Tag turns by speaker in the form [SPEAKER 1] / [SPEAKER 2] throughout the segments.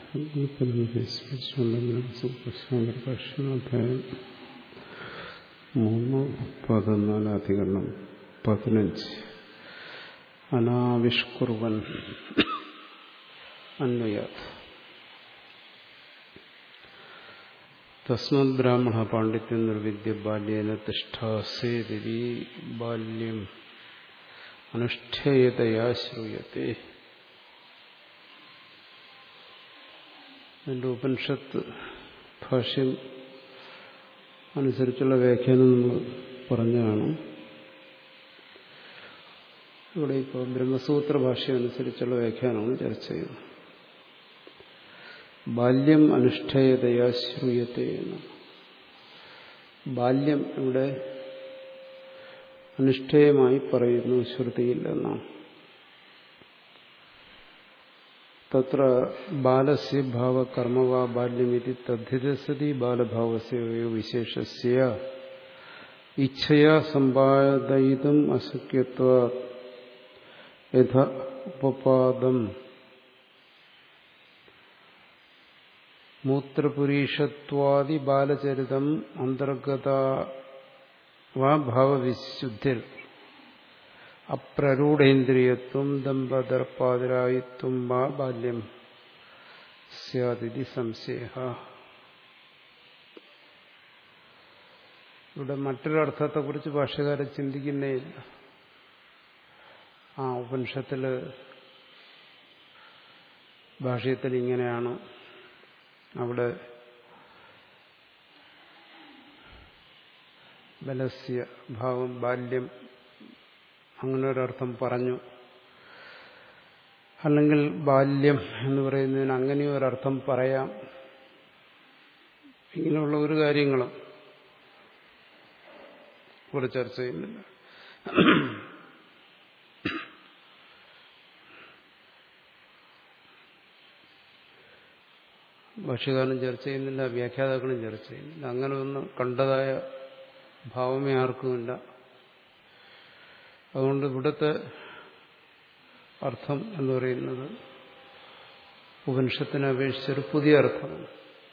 [SPEAKER 1] പ്രശ്നാധ്യായം മൂന്ന് പതിനാല് അധികരണം പതിനഞ്ച് അനാവിഷ്കുർവൻ അന്വയാത് തസ്മത് ബ്രാഹ്മണ പാണ്ഡിത്യം നിർവിദ്യ ബാല്യേന തിഷ്ഠാസേതി ബാല്യം അനുഷ്ഠേയതയാ ശ്രൂയത്തെ അതിൻ്റെ ഉപനിഷത്ത് ഭാഷ്യം അനുസരിച്ചുള്ള വ്യാഖ്യാനം നമ്മൾ പറഞ്ഞതാണ് ഇവിടെ ഇപ്പോൾ ബ്രഹ്മസൂത്ര ഭാഷ്യം അനുസരിച്ചുള്ള വ്യാഖ്യാനമാണ് ചർച്ച ചെയ്യുന്നത് ബാല്യം അനുഷ്ഠേയതയാ ശ്രൂയത്തെ എന്ന് ബാല്യം ഇവിടെ അനുഷ്ഠേയമായി പറയുന്നു ശ്രുതിയിൽ എന്നാണ് തത്ര ബാലസ്യ ഭാവകർമ്മവാ ബാല്യമിതി തദ്ധിതസതി ബാലഭാവസ്യ വിശേഷസ്യ ഇച്ഛയാ സമ്പാദയിതും അശക്യത്വ യഥ ഉപപാദം മൂത്രപുരീഷത്വാദി ബാലചരിതം അന്തർഗത വാ ഭാവവിശുദ്ധിർ അപ്രരൂഢേന്ദ്രിയത്വം ദമ്പതർപ്പാതിരായിത്വം വാ ബാല്യം സ്യാതിഥി സംശയ ഇവിടെ മറ്റൊരർത്ഥത്തെക്കുറിച്ച് ഭാഷകാരെ ചിന്തിക്കുന്നേ ഇല്ല ആ ഉപനിഷത്തില് ഭാഷ്യത്തിൽ ഇങ്ങനെയാണ് അവിടെ ബലസ്യ ഭാവം ബാല്യം അങ്ങനെ ഒരർത്ഥം പറഞ്ഞു അല്ലെങ്കിൽ ബാല്യം എന്ന് പറയുന്നതിന് അങ്ങനെയും ഒരർത്ഥം പറയാം ഇങ്ങനെയുള്ള ഒരു കാര്യങ്ങളും ഇവിടെ ചർച്ച ചെയ്യുന്നില്ല ഭാഷ്യകാരനും ചർച്ച ചെയ്യുന്നില്ല വ്യാഖ്യാതാക്കളും ചർച്ച ചെയ്യുന്നില്ല അങ്ങനെ ഒന്ന് കണ്ടതായ ഭാവമേ ആർക്കുമില്ല അതുകൊണ്ട് ഇവിടുത്തെ അർത്ഥം എന്ന് പറയുന്നത് ഉപനിഷത്തിനെ അപേക്ഷിച്ചൊരു പുതിയ അർത്ഥമാണ്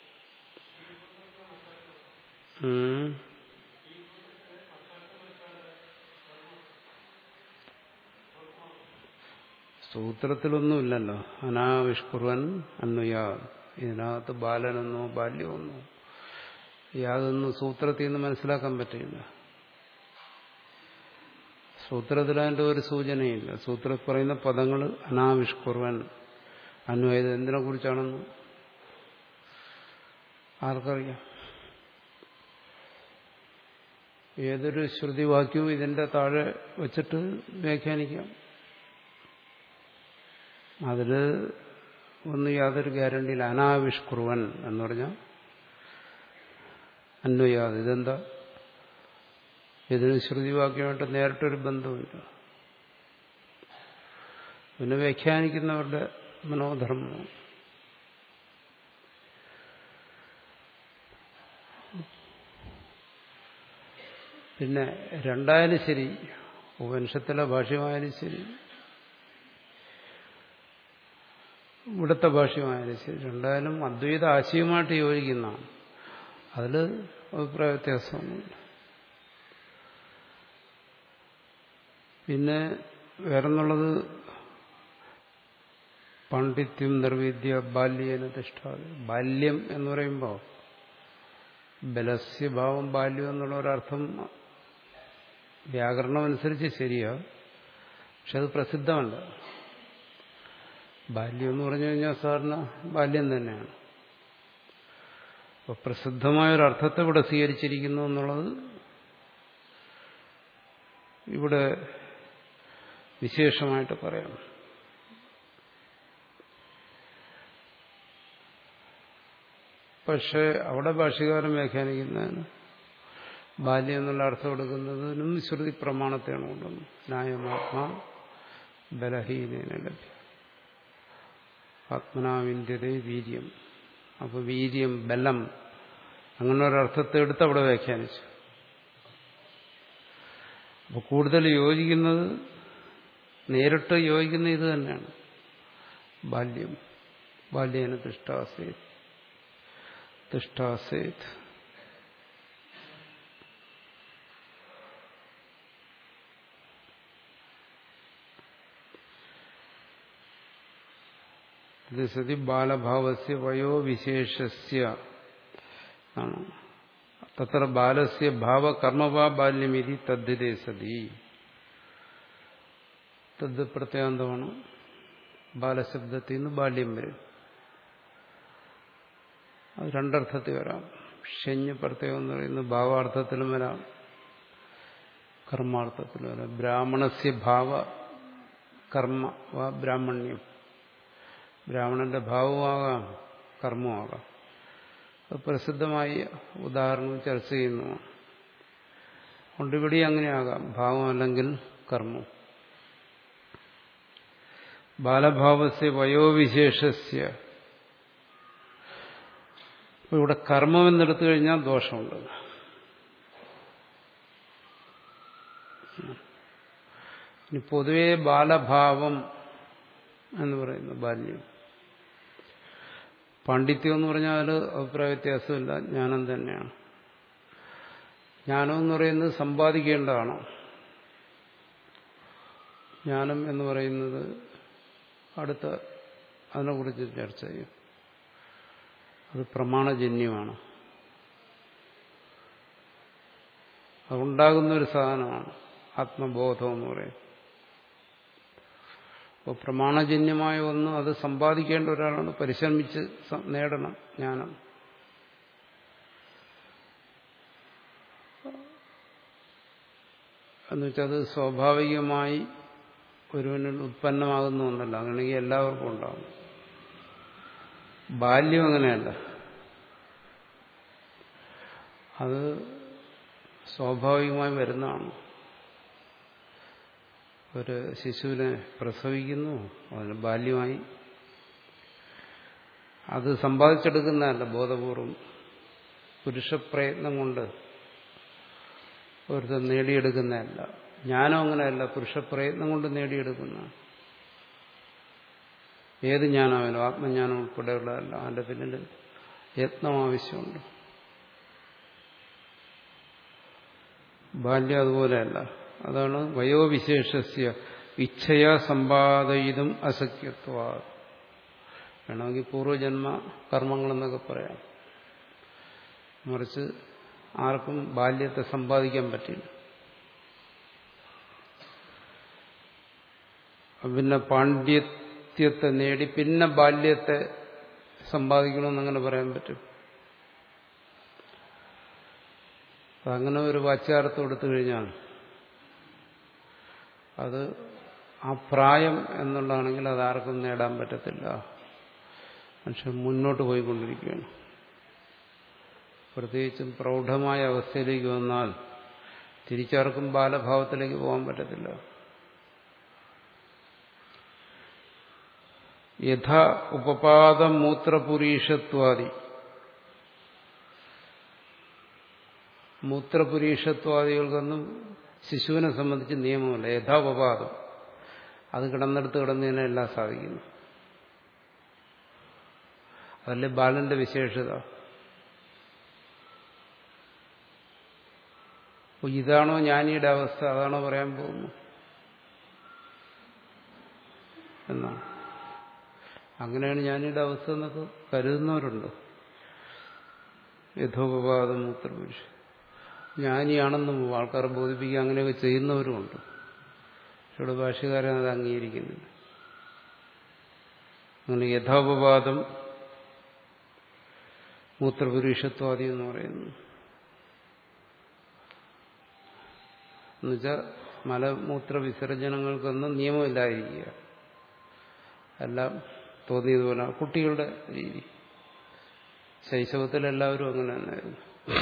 [SPEAKER 1] സൂത്രത്തിലൊന്നുമില്ലല്ലോ അനാവിഷ്കുർവൻ അന്വയാ ഇതിനകത്ത് ബാലനെന്നോ ബാല്യമൊന്നോ യാതൊന്നും സൂത്രത്തിൽ നിന്ന് മനസ്സിലാക്കാൻ പറ്റില്ല സൂത്രത്തിൽ അതിൻ്റെ ഒരു സൂചനയില്ല സൂത്രത്തിൽ പറയുന്ന പദങ്ങൾ അനാവിഷ്കുർവൻ അന്വയത് എന്തിനെ കുറിച്ചാണെന്ന് ആർക്കറിയാം ഏതൊരു ശ്രുതിവാക്യവും ഇതിന്റെ താഴെ വച്ചിട്ട് വ്യാഖ്യാനിക്കാം അതിൽ ഒന്നും യാതൊരു ഗ്യാരണ്ടിയില്ല അനാവിഷ്കുർവൻ എന്ന് പറഞ്ഞാൽ അന്വയാത് ഇതെന്താ ഇതിന് ശ്രുതിവാക്യമായിട്ട് നേരിട്ടൊരു ബന്ധമില്ല പിന്നെ വ്യാഖ്യാനിക്കുന്നവരുടെ മനോധർമ്മം പിന്നെ രണ്ടായാലും ശരി ഉപനിഷത്തിലെ ഭാഷ്യമായാലും ശരി ഇവിടുത്തെ ഭാഷ്യമായാലും ശരി രണ്ടായാലും അദ്വൈത ആശയമായിട്ട് യോജിക്കുന്നതാണ് അതിൽ അഭിപ്രായ വ്യത്യാസമൊന്നുമില്ല പിന്നെ വേറെന്നുള്ളത് പാണ്ഡിത്യം നിർവിദ്യ ബാല്യേന തിഷ്ഠാതി ബാല്യം എന്ന് പറയുമ്പോൾ ബലസ്യഭാവം ബാല്യം എന്നുള്ള ഒരർത്ഥം വ്യാകരണം അനുസരിച്ച് ശരിയാ പക്ഷെ അത് പ്രസിദ്ധമല്ല ബാല്യം എന്ന് പറഞ്ഞു കഴിഞ്ഞാൽ സാധാരണ ബാല്യം തന്നെയാണ് അപ്പോൾ പ്രസിദ്ധമായൊരർത്ഥത്തെ ഇവിടെ സ്വീകരിച്ചിരിക്കുന്നു എന്നുള്ളത് ഇവിടെ വിശേഷമായിട്ട് പറയാം പക്ഷെ അവിടെ ഭാഷ്യകാരൻ വ്യാഖ്യാനിക്കുന്നതിന് ബാല്യം എന്നുള്ള അർത്ഥം എടുക്കുന്നതിനും ശ്രുതി പ്രമാണത്തെയാണ് കൊണ്ടുവന്നത് ന്യായമാത്മാ ബലഹീനേന ലഭ്യം ആത്മനാവിന്യത വീര്യം അപ്പൊ വീര്യം ബലം അങ്ങനെ ഒരർത്ഥത്തെ എടുത്ത് അവിടെ വ്യാഖ്യാനിച്ചു അപ്പൊ കൂടുതൽ യോജിക്കുന്നത് നേരിട്ട് യോജിക്കുന്ന ഇത് തന്നെയാണ് ബാല്യം ബാല്യേന തിഷ്ടാസേത് തിഷ്ടാസേത് ഇത് സതി ബാലഭാവസ്യ വയോവിശേഷസ്യ ആണ് തത്ര ബാലസ്യ ഭാവ കർമ്മവാ ബാല്യമിതി തദ്ധിതേ സതി തദ് പ്രത്യാന്തമാണ് ബാലശബ്ദത്തിൽ നിന്ന് ബാല്യം വരും അത് രണ്ടർത്ഥത്തിൽ വരാം ഷഞ്ഞ് പ്രത്യേകം എന്ന് പറയുന്നത് ഭാവാർത്ഥത്തിലും വരാം കർമാർത്ഥത്തിലും വരാം ബ്രാഹ്മണസ്യ ഭാവ കർമ്മ വാ ബ്രാഹ്മണ്യം ബ്രാഹ്മണന്റെ ഭാവമാകാം കർമ്മമാകാം അത് പ്രസിദ്ധമായി ഉദാഹരണം ചർച്ച ചെയ്യുന്നു അതുകൊണ്ട് ഇവിടെ അങ്ങനെയാകാം ഭാവം അല്ലെങ്കിൽ കർമ്മം ബാലഭാവസ്യ വയോവിശേഷസ്യ ഇവിടെ കർമ്മം എന്നെടുത്തു കഴിഞ്ഞാൽ ദോഷമുണ്ട് ഇനി പൊതുവെ ബാലഭാവം എന്ന് പറയുന്നു ബാല്യം പാണ്ഡിത്യം എന്ന് പറഞ്ഞാൽ അഭിപ്രായ വ്യത്യാസമില്ല ജ്ഞാനം തന്നെയാണ് ജ്ഞാനം എന്ന് പറയുന്നത് സമ്പാദിക്കേണ്ടതാണ് ജ്ഞാനം എന്ന് പറയുന്നത് അടുത്ത അതിനെക്കുറിച്ച് ചർച്ച ചെയ്യും അത് പ്രമാണജന്യമാണ് അതുണ്ടാകുന്ന ഒരു സാധനമാണ് ആത്മബോധം എന്ന് പറയും അപ്പോൾ പ്രമാണജന്യമായ ഒന്ന് അത് സമ്പാദിക്കേണ്ട ഒരാളാണ് പരിശ്രമിച്ച് നേടണം ജ്ഞാനം എന്നുവെച്ചാൽ അത് സ്വാഭാവികമായി ഒരുവനിൽ ഉത്പന്നമാകുന്ന ഒന്നല്ല അങ്ങനെയെങ്കിൽ എല്ലാവർക്കും ഉണ്ടാകും ബാല്യം അങ്ങനെയല്ല അത് സ്വാഭാവികമായി വരുന്നതാണ് ഒരു ശിശുവിനെ പ്രസവിക്കുന്നു അതിന് ബാല്യമായി അത് സമ്പാദിച്ചെടുക്കുന്നതല്ല ബോധപൂർവം പുരുഷപ്രയത്നം കൊണ്ട് ഒരുത്തൻ നേടിയെടുക്കുന്നതല്ല ജ്ഞാനം അങ്ങനെയല്ല പുരുഷപ്രയത്നം കൊണ്ട് നേടിയെടുക്കുന്ന ഏത് ജ്ഞാനമായാലും ആത്മജ്ഞാനം ഉൾപ്പെടെയുള്ളതല്ല അതിന്റെ പിന്നിൽ യത്നം ആവശ്യമുണ്ട് ബാല്യം അതുപോലെയല്ല അതാണ് വയോവിശേഷസ്യ ഇച്ഛയാ സമ്പാദയിതും അസഖ്യത്വ വേണമെങ്കിൽ പൂർവ്വജന്മ കർമ്മങ്ങളെന്നൊക്കെ പറയാം മറിച്ച് ആർക്കും ബാല്യത്തെ സമ്പാദിക്കാൻ പറ്റില്ല പിന്നെ പാണ്ഡ്യത്യത്തെ നേടി പിന്നെ ബാല്യത്തെ സമ്പാദിക്കണമെന്നങ്ങനെ പറയാൻ പറ്റും അങ്ങനെ ഒരു വാച്യാർത്ഥം എടുത്തു കഴിഞ്ഞാൽ അത് ആ പ്രായം എന്നുള്ളതാണെങ്കിൽ അത് ആർക്കും നേടാൻ പറ്റത്തില്ല മനുഷ്യൻ മുന്നോട്ട് പോയിക്കൊണ്ടിരിക്കുകയാണ് പ്രത്യേകിച്ചും പ്രൗഢമായ അവസ്ഥയിലേക്ക് വന്നാൽ തിരിച്ചാർക്കും ബാലഭാവത്തിലേക്ക് പോകാൻ പറ്റത്തില്ല യഥ ഉപപാദം മൂത്രപുരീഷത്വാദി മൂത്രപുരീഷത്വാദികൾക്കൊന്നും ശിശുവിനെ സംബന്ധിച്ച് നിയമമല്ല യഥാപപാദം അത് കിടന്നെടുത്ത് കിടന്നതിനെ എല്ലാം സാധിക്കുന്നു അതല്ലേ ബാലന്റെ വിശേഷത അപ്പോൾ ഇതാണോ ജ്ഞാനിയുടെ അവസ്ഥ അതാണോ പറയാൻ പോകുന്നു എന്നാണ് അങ്ങനെയാണ് ജ്ഞാനിയുടെ അവസ്ഥ എന്നൊക്കെ കരുതുന്നവരുണ്ട് യഥോപവാദം മൂത്രപുരുഷ ജ്ഞാനിയാണെന്നും ആൾക്കാരെ ബോധിപ്പിക്കുക അങ്ങനെയൊക്കെ ചെയ്യുന്നവരുമുണ്ട് ഇവിടെ ഭാഷകാരൻ അത് അംഗീകരിക്കുന്നില്ല അങ്ങനെ യഥാപവാദം മൂത്രപുരുഷത്വാദി എന്ന് പറയുന്നു എന്നുവെച്ചാൽ മലമൂത്ര വിസർജനങ്ങൾക്കൊന്നും നിയമമില്ലായിരിക്കുക എല്ലാം തോന്നിയതുപോലെ കുട്ടികളുടെ രീതി ശൈശവത്തിൽ എല്ലാവരും അങ്ങനെ തന്നെയായിരുന്നു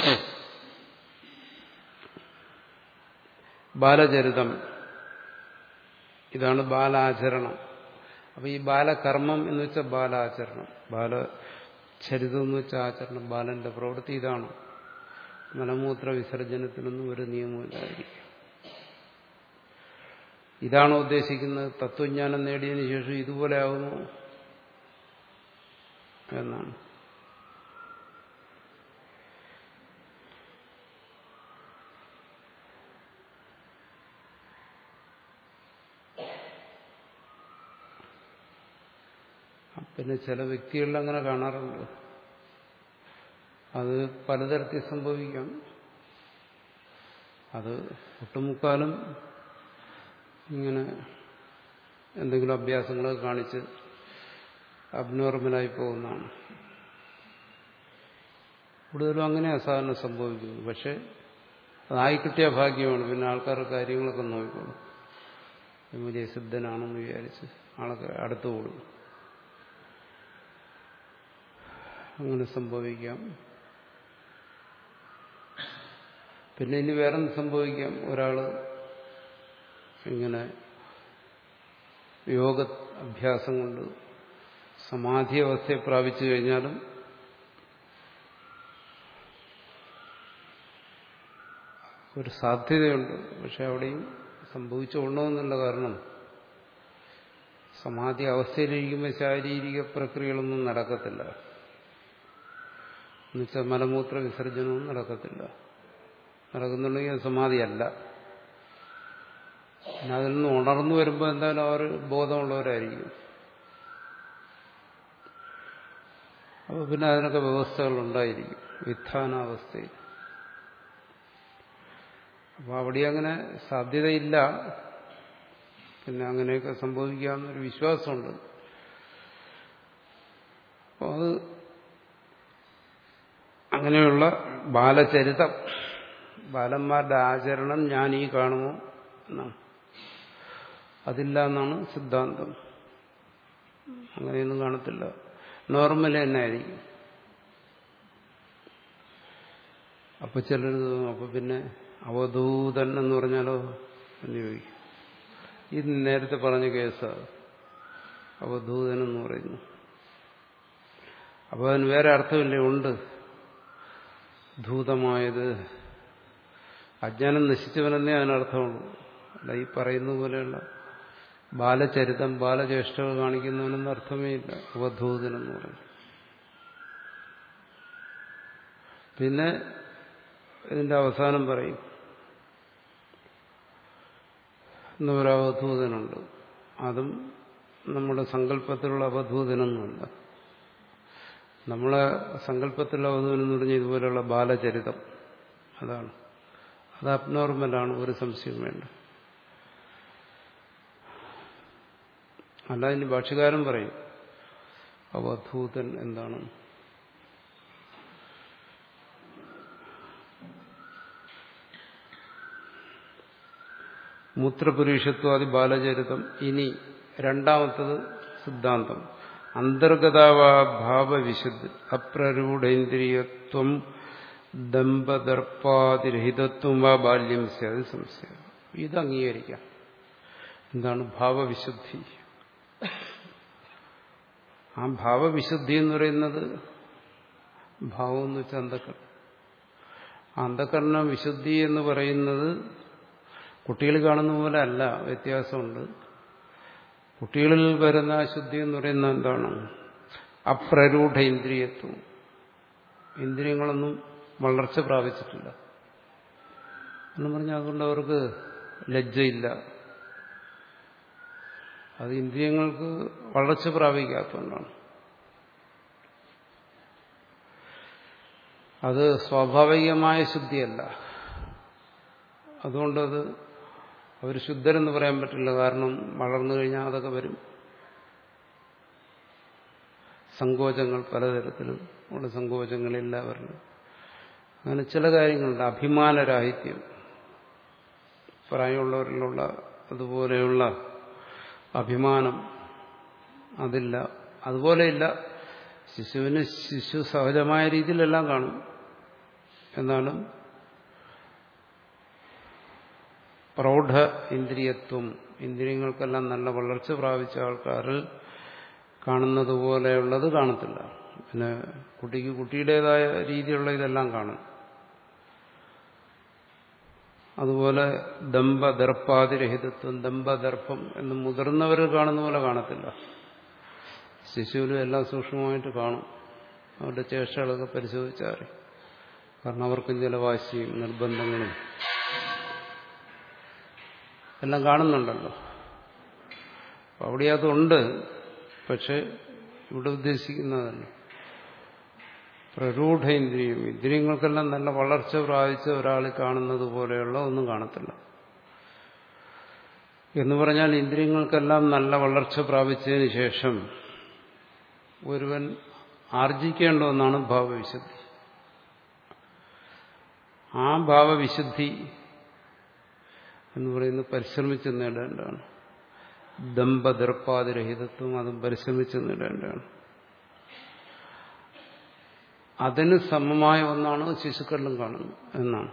[SPEAKER 1] ബാലചരിതം ഇതാണ് ബാലാചരണം അപ്പൊ ഈ ബാലകർമ്മം എന്ന് വെച്ചാൽ ബാലാചരണം ബാലചരിതം എന്ന് വെച്ചാൽ ആചരണം ബാലന്റെ പ്രവൃത്തി ഇതാണ് മലമൂത്ര വിസർജനത്തിനൊന്നും ഒരു നിയമമില്ലായിരിക്കും ഇതാണോ ഉദ്ദേശിക്കുന്നത് തത്വജ്ഞാനം നേടിയതിനു ശേഷം ഇതുപോലെ ആകുന്നു എന്നാണ് പിന്നെ ചില വ്യക്തികളിൽ അങ്ങനെ കാണാറുണ്ട് അത് പലതരത്തിൽ സംഭവിക്കാം അത് ഒട്ടുമുക്കാലും ഇങ്ങനെ എന്തെങ്കിലും അഭ്യാസങ്ങളൊക്കെ കാണിച്ച് അബ്നോർമലായി പോകുന്നതാണ് കൂടുതലും അങ്ങനെ അസാധാരണ സംഭവിക്കുന്നു പക്ഷെ അതായി കിട്ടിയ ഭാഗ്യമാണ് പിന്നെ ആൾക്കാർ കാര്യങ്ങളൊക്കെ നോക്കിക്കോളും വലിയ സിദ്ധനാണെന്ന് വിചാരിച്ച് ആളൊക്കെ അടുത്തു കൂടും അങ്ങനെ സംഭവിക്കാം പിന്നെ ഇനി വേറെ സംഭവിക്കാം ഒരാൾ ഇങ്ങനെ യോഗ അഭ്യാസം കൊണ്ട് സമാധി അവസ്ഥയെ പ്രാപിച്ചു കഴിഞ്ഞാലും ഒരു സാധ്യതയുണ്ട് പക്ഷെ അവിടെയും സംഭവിച്ചുകൊള്ളണമെന്നുള്ള കാരണം സമാധി അവസ്ഥയിലിരിക്കുമ്പോൾ ശാരീരിക പ്രക്രിയകളൊന്നും നടക്കത്തില്ല എന്നുവെച്ചാൽ മലമൂത്ര വിസർജനവും നടക്കത്തില്ല നടക്കുന്നുണ്ടെങ്കിൽ സമാധിയല്ല പിന്നെ അതിൽ നിന്ന് ഉണർന്നു വരുമ്പോൾ എന്തായാലും അവർ ബോധമുള്ളവരായിരിക്കും അപ്പോൾ പിന്നെ അതിനൊക്കെ വ്യവസ്ഥകൾ ഉണ്ടായിരിക്കും വിധാനാവസ്ഥയിൽ അപ്പോൾ അവിടെ അങ്ങനെ സാധ്യതയില്ല പിന്നെ അങ്ങനെയൊക്കെ സംഭവിക്കാമെന്നൊരു വിശ്വാസമുണ്ട് അപ്പോൾ അത് അങ്ങനെയുള്ള ബാലചരിതം ബാലന്മാരുടെ ആചരണം ഞാൻ ഈ കാണുമോ എന്നാണ് അതില്ല എന്നാണ് സിദ്ധാന്തം അങ്ങനെയൊന്നും കാണത്തില്ല നോർമൽ തന്നെ ആയിരിക്കും അപ്പൊ ചിലർ അപ്പൊ പിന്നെ അവധൂതൻ എന്ന് പറഞ്ഞാലോ എന്ന് ചോദിക്കും ഇത് നേരത്തെ പറഞ്ഞ കേസാണ് അവധൂതൻ എന്ന് പറയുന്നു അപ്പോൾ അതിന് വേറെ അർത്ഥമില്ലേ ഉണ്ട് ധൂതമായത് അജ്ഞാനം നശിച്ചവനെന്നേ അതിനർത്ഥമുള്ളൂ അല്ല ഈ പറയുന്ന പോലെയുള്ള ബാലചരിതം ബാലചേഷ്ടകൾ കാണിക്കുന്നവനെന്ന് അർത്ഥമേ ഇല്ല അവധൂതനെന്ന് പറയും പിന്നെ ഇതിന്റെ അവസാനം പറയും എന്നൊരു അവധൂതനുണ്ട് അതും നമ്മുടെ സങ്കല്പത്തിലുള്ള അവധൂതനൊന്നുമല്ല നമ്മളെ സങ്കല്പത്തിലുള്ള അവധൂതൻ എന്ന് പറഞ്ഞാൽ ഇതുപോലെയുള്ള ബാലചരിതം അതാണ് അത് അബ്നോർമലാണ് ഒരു സംശയം വേണ്ട അല്ല ഇനി ഭാഷകാരൻ പറയും അവധൂതൻ എന്താണ് മൂത്രപുരുഷത്വാദി ബാലചരിതം ഇനി രണ്ടാമത്തത് സിദ്ധാന്തം അന്തർഗതാഭാവവിശുദ്ധി അപ്രരൂഢേന്ദ്രിയത്വം ദമ്പദർപ്പാതിരഹിതത്വം വാ ബാല്യം സ്യാത് സംശയം ഇത് അംഗീകരിക്കാം എന്താണ് ഭാവവിശുദ്ധി ആ ഭാവവിശുദ്ധി എന്ന് പറയുന്നത് ഭാവം എന്ന് വെച്ചാൽ അന്ധക്കരണം അന്ധകരണ വിശുദ്ധി എന്ന് പറയുന്നത് കുട്ടികൾ കാണുന്ന പോലെ അല്ല വ്യത്യാസമുണ്ട് കുട്ടികളിൽ വരുന്ന ശുദ്ധി എന്ന് പറയുന്നത് എന്താണ് അപ്രരൂഢ ഇന്ദ്രിയത്വം ഇന്ദ്രിയങ്ങളൊന്നും വളർച്ച പ്രാപിച്ചിട്ടില്ല എന്ന് പറഞ്ഞാൽ അതുകൊണ്ട് അവർക്ക് ലജ്ജയില്ല അത് ഇന്ദ്രിയങ്ങൾക്ക് വളർച്ച പ്രാപിക്കാത്തതുകൊണ്ടാണ് അത് സ്വാഭാവികമായ ശുദ്ധിയല്ല അതുകൊണ്ടത് അവർ ശുദ്ധരെന്ന് പറയാൻ പറ്റില്ല കാരണം വളർന്നു കഴിഞ്ഞാൽ അതൊക്കെ വരും സങ്കോചങ്ങൾ പലതരത്തിലും ഉള്ള സങ്കോചങ്ങളെല്ലാവരിലും അങ്ങനെ ചില കാര്യങ്ങളുണ്ട് അഭിമാനരാഹിത്യം പ്രായമുള്ളവരിലുള്ള അതുപോലെയുള്ള അഭിമാനം അതില്ല അതുപോലെയില്ല ശിശുവിന് ശിശു സഹജമായ രീതിയിലെല്ലാം കാണും എന്നാലും പ്രൗഢ ഇന്ദ്രിയത്വം ഇന്ദ്രിയങ്ങൾക്കെല്ലാം നല്ല വളർച്ച പ്രാപിച്ച ആൾക്കാരിൽ കാണുന്നത് പോലെയുള്ളത് കാണത്തില്ല പിന്നെ കുട്ടിക്ക് കുട്ടിയുടേതായ രീതിയിലുള്ള ഇതെല്ലാം കാണും അതുപോലെ ദമ്പദർപ്പാതിരഹിതത്വം ദമ്പദർപ്പം എന്ന് മുതിർന്നവർ കാണുന്ന പോലെ കാണത്തില്ല ശിശുവിലും എല്ലാം സൂക്ഷ്മമായിട്ട് കാണും അവരുടെ ചേഷ്ടകളൊക്കെ പരിശോധിച്ചാൽ കാരണം അവർക്കും ചില വാശിയും നിർബന്ധങ്ങളും എല്ലാം കാണുന്നുണ്ടല്ലോ അവിടെ അതുണ്ട് പക്ഷെ ഇവിടെ ഉദ്ദേശിക്കുന്നതല്ല പ്രരൂഢ ഇന്ദ്രിയം ഇന്ദ്രിയങ്ങൾക്കെല്ലാം നല്ല വളർച്ച പ്രാപിച്ച ഒരാൾ കാണുന്നത് പോലെയുള്ള ഒന്നും കാണത്തില്ല എന്ന് പറഞ്ഞാൽ ഇന്ദ്രിയങ്ങൾക്കെല്ലാം നല്ല വളർച്ച പ്രാപിച്ചതിന് ശേഷം ഒരുവൻ ആർജിക്കേണ്ട ഒന്നാണ് ഭാവവിശുദ്ധി ആ ഭാവവിശുദ്ധി എന്ന് പറയുന്നത് പരിശ്രമിച്ച് നേടേണ്ടതാണ് ദമ്പദർപ്പാതിരഹിതത്വം അതും പരിശ്രമിച്ച് നേടേണ്ടതാണ് അതിന് സമമായ ഒന്നാണ് ശിശുക്കളിലും കാണുന്നത് എന്നാണ്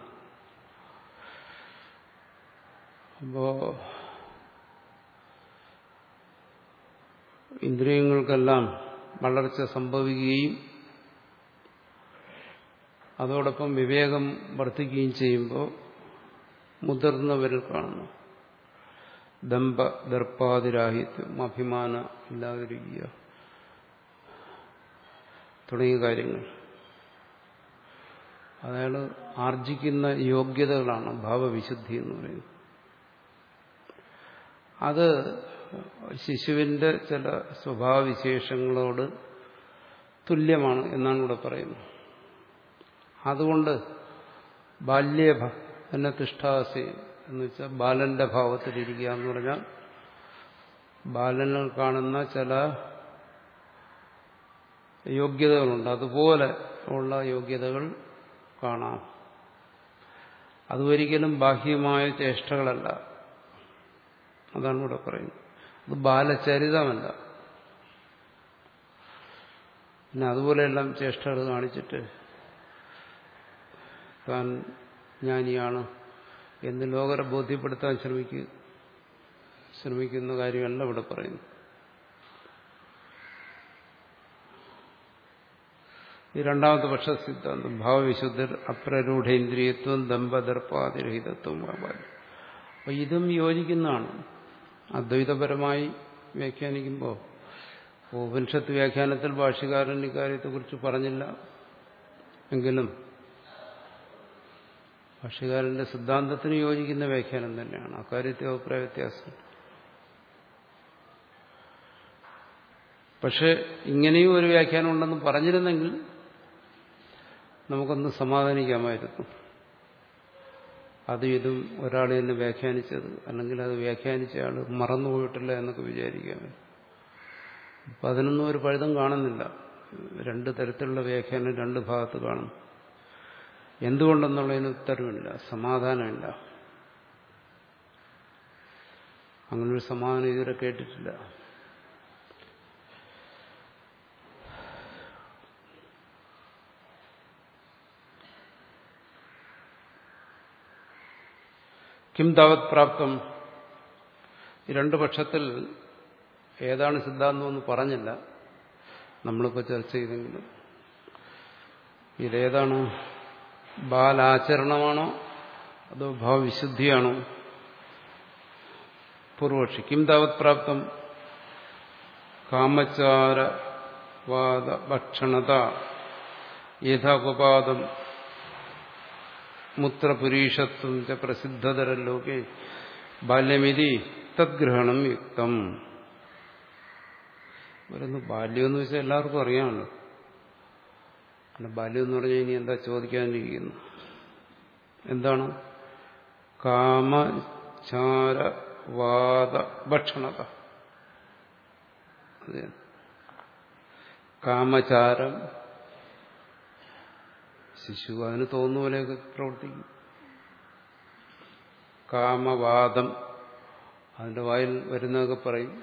[SPEAKER 1] അപ്പോ ഇന്ദ്രിയങ്ങൾക്കെല്ലാം വളർച്ച സംഭവിക്കുകയും അതോടൊപ്പം വിവേകം വർദ്ധിക്കുകയും ചെയ്യുമ്പോൾ മുതിർന്നവരിൽ കാണുന്നു ദമ്പ ദർപ്പാതിരാഹിത്യം അഭിമാനം ഇല്ലാതിരിക്കുക തുടങ്ങിയ കാര്യങ്ങൾ അയാൾ ആർജിക്കുന്ന യോഗ്യതകളാണ് ഭാവവിശുദ്ധി എന്ന് പറയുന്നത് അത് ശിശുവിന്റെ ചില സ്വഭാവവിശേഷങ്ങളോട് തുല്യമാണ് എന്നാണ് ഇവിടെ പറയുന്നത് അതുകൊണ്ട് ബാല്യ എന്നെ തിഷ്ടാസി എന്ന് വെച്ചാൽ ബാലന്റെ ഭാവത്തിലിരിക്കുക എന്ന് പറഞ്ഞാൽ ബാലനിൽ കാണുന്ന ചില യോഗ്യതകളുണ്ട് അതുപോലെ ഉള്ള യോഗ്യതകൾ കാണാം അതൊരിക്കലും ബാഹ്യമായ ചേഷ്ടകളല്ല അതാണ് ഇവിടെ പറയുന്നത് അത് ബാലചരിതമല്ല പിന്നെ അതുപോലെയെല്ലാം ചേഷ്ടകൾ കാണിച്ചിട്ട് താൻ ജ്ഞാനിയാണ് എന്ന് ലോകരെ ബോധ്യപ്പെടുത്താൻ ശ്രമിക്കുക ശ്രമിക്കുന്ന കാര്യമല്ല ഇവിടെ പറയുന്നു ഈ രണ്ടാമത്തെ പക്ഷ സിദ്ധാന്തം ഭാവവിശുദ്ധർ അപ്രരൂഢേന്ദ്രിയത്വം ദമ്പദർപ്പാതിരഹിതത്വം അപ്പൊ ഇതും യോജിക്കുന്നതാണ് അദ്വൈതപരമായി വ്യാഖ്യാനിക്കുമ്പോൾ ഉപനിഷത്ത് വ്യാഖ്യാനത്തിൽ ഭാഷ്യകാരൻ ഇക്കാര്യത്തെക്കുറിച്ച് പറഞ്ഞില്ല എങ്കിലും ഭാഷ്യകാരന്റെ സിദ്ധാന്തത്തിന് യോജിക്കുന്ന വ്യാഖ്യാനം തന്നെയാണ് അക്കാര്യത്തെ അഭിപ്രായ വ്യത്യാസം പക്ഷെ ഇങ്ങനെയും ഒരു വ്യാഖ്യാനം ഉണ്ടെന്ന് പറഞ്ഞിരുന്നെങ്കിൽ നമുക്കൊന്ന് സമാധാനിക്കാമായിരുന്നു അതും ഇതും ഒരാൾ തന്നെ വ്യാഖ്യാനിച്ചത് അല്ലെങ്കിൽ അത് വ്യാഖ്യാനിച്ച ആൾ മറന്നുപോയിട്ടില്ല എന്നൊക്കെ വിചാരിക്കാം അപ്പം അതിനൊന്നും ഒരു പഴുതും കാണുന്നില്ല രണ്ട് തരത്തിലുള്ള വ്യാഖ്യാനം രണ്ട് ഭാഗത്ത് കാണും എന്തുകൊണ്ടെന്നുള്ളതിന് ഉത്തരവില്ല സമാധാനമില്ല അങ്ങനൊരു സമാധാനം ഇതുവരെ കേട്ടിട്ടില്ല കിം താവത് പ്രാപ്തം ഈ രണ്ടു പക്ഷത്തിൽ ഏതാണ് സിദ്ധാന്തം എന്ന് പറഞ്ഞില്ല നമ്മളിപ്പോൾ ചർച്ച ചെയ്തെങ്കിലും ഇതേതാണ് ബാലാചരണമാണോ അതോ ഭാവവിശുദ്ധിയാണോ പൂർവക്ഷി കിം താവത് പ്രാപ്തം കാമചാരവാദ ഭക്ഷണത യഥാപപാദം മുത്രപുരീഷത്വം ച പ്രസിദ്ധതരലോകെ ബാല്യമിതി തദ്ഗ്രഹണം യുക്തം വരുന്നു ബാല്യം എന്ന് വെച്ചാൽ എല്ലാവർക്കും അറിയാമല്ലോ അല്ല ബാല്യം എന്ന് പറഞ്ഞാൽ ഇനി എന്താ ചോദിക്കാനിരിക്കുന്നു എന്താണ് കാമചാരവാദ ഭക്ഷണത കാമചാരം ശിശു അതിന് തോന്നുന്ന പോലെയൊക്കെ പ്രവർത്തിക്കും കാമവാദം അതിന്റെ വായിൽ വരുന്നതൊക്കെ പറയും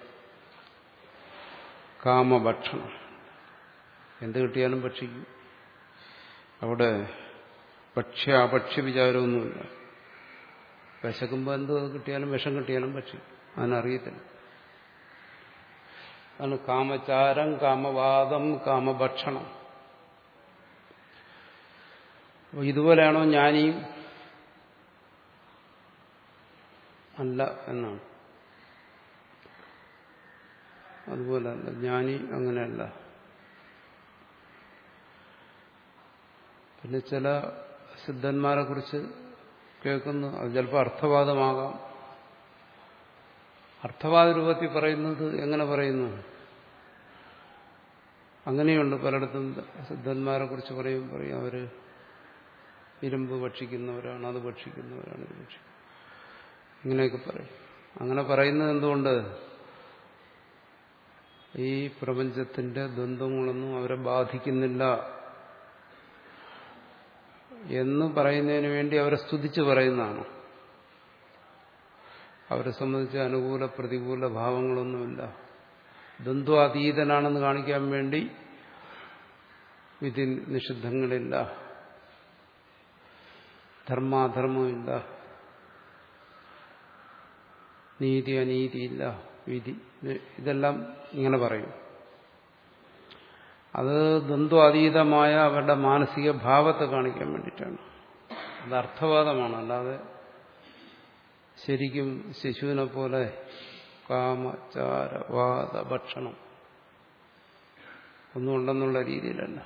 [SPEAKER 1] കാമഭക്ഷണം എന്ത് കിട്ടിയാലും ഭക്ഷിക്കും അവിടെ ഭക്ഷ്യ അഭക്ഷ്യ വിചാരമൊന്നുമില്ല വിശക്കുമ്പോൾ എന്ത് കിട്ടിയാലും വിഷം കിട്ടിയാലും ഭക്ഷിക്കും അതിനറിയത്തില്ല അതാണ് കാമചാരം കാമവാദം കാമഭക്ഷണം അപ്പോൾ ഇതുപോലെയാണോ ജ്ഞാനിയും അല്ല എന്നാണ് അതുപോലല്ല ജ്ഞാനി അങ്ങനെയല്ല പിന്നെ ചില സിദ്ധന്മാരെ കുറിച്ച് കേൾക്കുന്നു അത് ചിലപ്പോൾ അർത്ഥവാദമാകാം അർത്ഥവാദ രൂപത്തിൽ പറയുന്നത് എങ്ങനെ പറയുന്നു അങ്ങനെയുണ്ട് പലയിടത്തും സിദ്ധന്മാരെ കുറിച്ച് പറയും പറയും അവര് ഇരുമ്പ് ഭക്ഷിക്കുന്നവരാണ് അത് ഭക്ഷിക്കുന്നവരാണ് ഇത് ഭക്ഷിക്കുന്നത് ഇങ്ങനെയൊക്കെ പറയും അങ്ങനെ പറയുന്നത് എന്തുകൊണ്ട് ഈ പ്രപഞ്ചത്തിന്റെ ദ്വന്ദ്ങ്ങളൊന്നും അവരെ ബാധിക്കുന്നില്ല എന്ന് പറയുന്നതിന് വേണ്ടി അവരെ സ്തുതിച്ച് പറയുന്നതാണ് അവരെ സംബന്ധിച്ച് അനുകൂല പ്രതികൂല ഭാവങ്ങളൊന്നുമില്ല ദ്വന്ദ്വാതീതനാണെന്ന് കാണിക്കാൻ വേണ്ടി വിധി നിഷിദ്ധങ്ങളില്ല ധർമാധർമ്മമില്ല നീതി അനീതിയില്ല വിധി ഇതെല്ലാം ഇങ്ങനെ പറയും അത് ദ്വന്ദ്വാതീതമായ അവരുടെ മാനസിക ഭാവത്തെ കാണിക്കാൻ വേണ്ടിയിട്ടാണ് അത് അർത്ഥവാദമാണ് അല്ലാതെ ശരിക്കും ശിശുവിനെ പോലെ കാമചാര വാദ ഭക്ഷണം ഒന്നും ഉണ്ടെന്നുള്ള രീതിയിലല്ല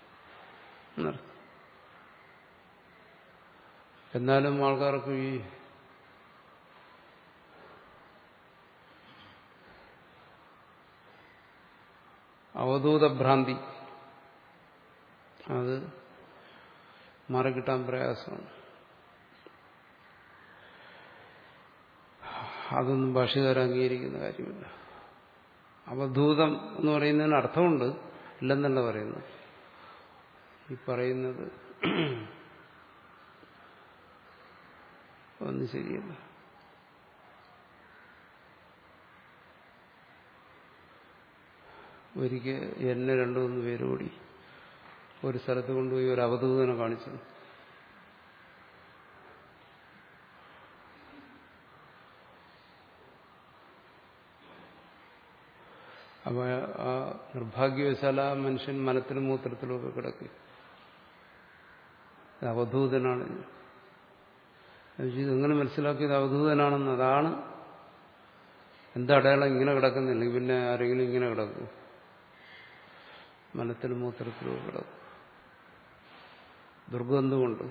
[SPEAKER 1] എന്നാലും ആൾക്കാർക്ക് ഈ അവധൂതഭ്രാന്തി അത് മാറിക്കിട്ടാൻ പ്രയാസമാണ് അതൊന്നും ഭാഷകാർ അംഗീകരിക്കുന്ന കാര്യമില്ല അവധൂതം എന്ന് പറയുന്നതിന് അർത്ഥമുണ്ട് ഇല്ലെന്നല്ല പറയുന്നു ഈ പറയുന്നത് ഒന്നും ശരിയല്ല ഒരിക്കൽ എന്നെ രണ്ടു മൂന്ന് പേര് കൂടി ഒരു സ്ഥലത്ത് കൊണ്ടുപോയി ഒരു അവധൂതനെ കാണിച്ചു അപ്പൊ ആ നിർഭാഗ്യവശാല ആ മനുഷ്യൻ മലത്തിലും മൂത്രത്തിലും ഒക്കെ കിടക്കും അവധൂതനാണ് ഇതെങ്ങനെ മനസ്സിലാക്കിയത് അവധൂതനാണെന്ന് അതാണ് എന്താ അടയാളം ഇങ്ങനെ കിടക്കുന്നില്ല പിന്നെ ആരെങ്കിലും ഇങ്ങനെ കിടക്കും മലത്തിലും മൂത്രത്തിലും കിടക്കും ദുർഗന്ധമുണ്ട്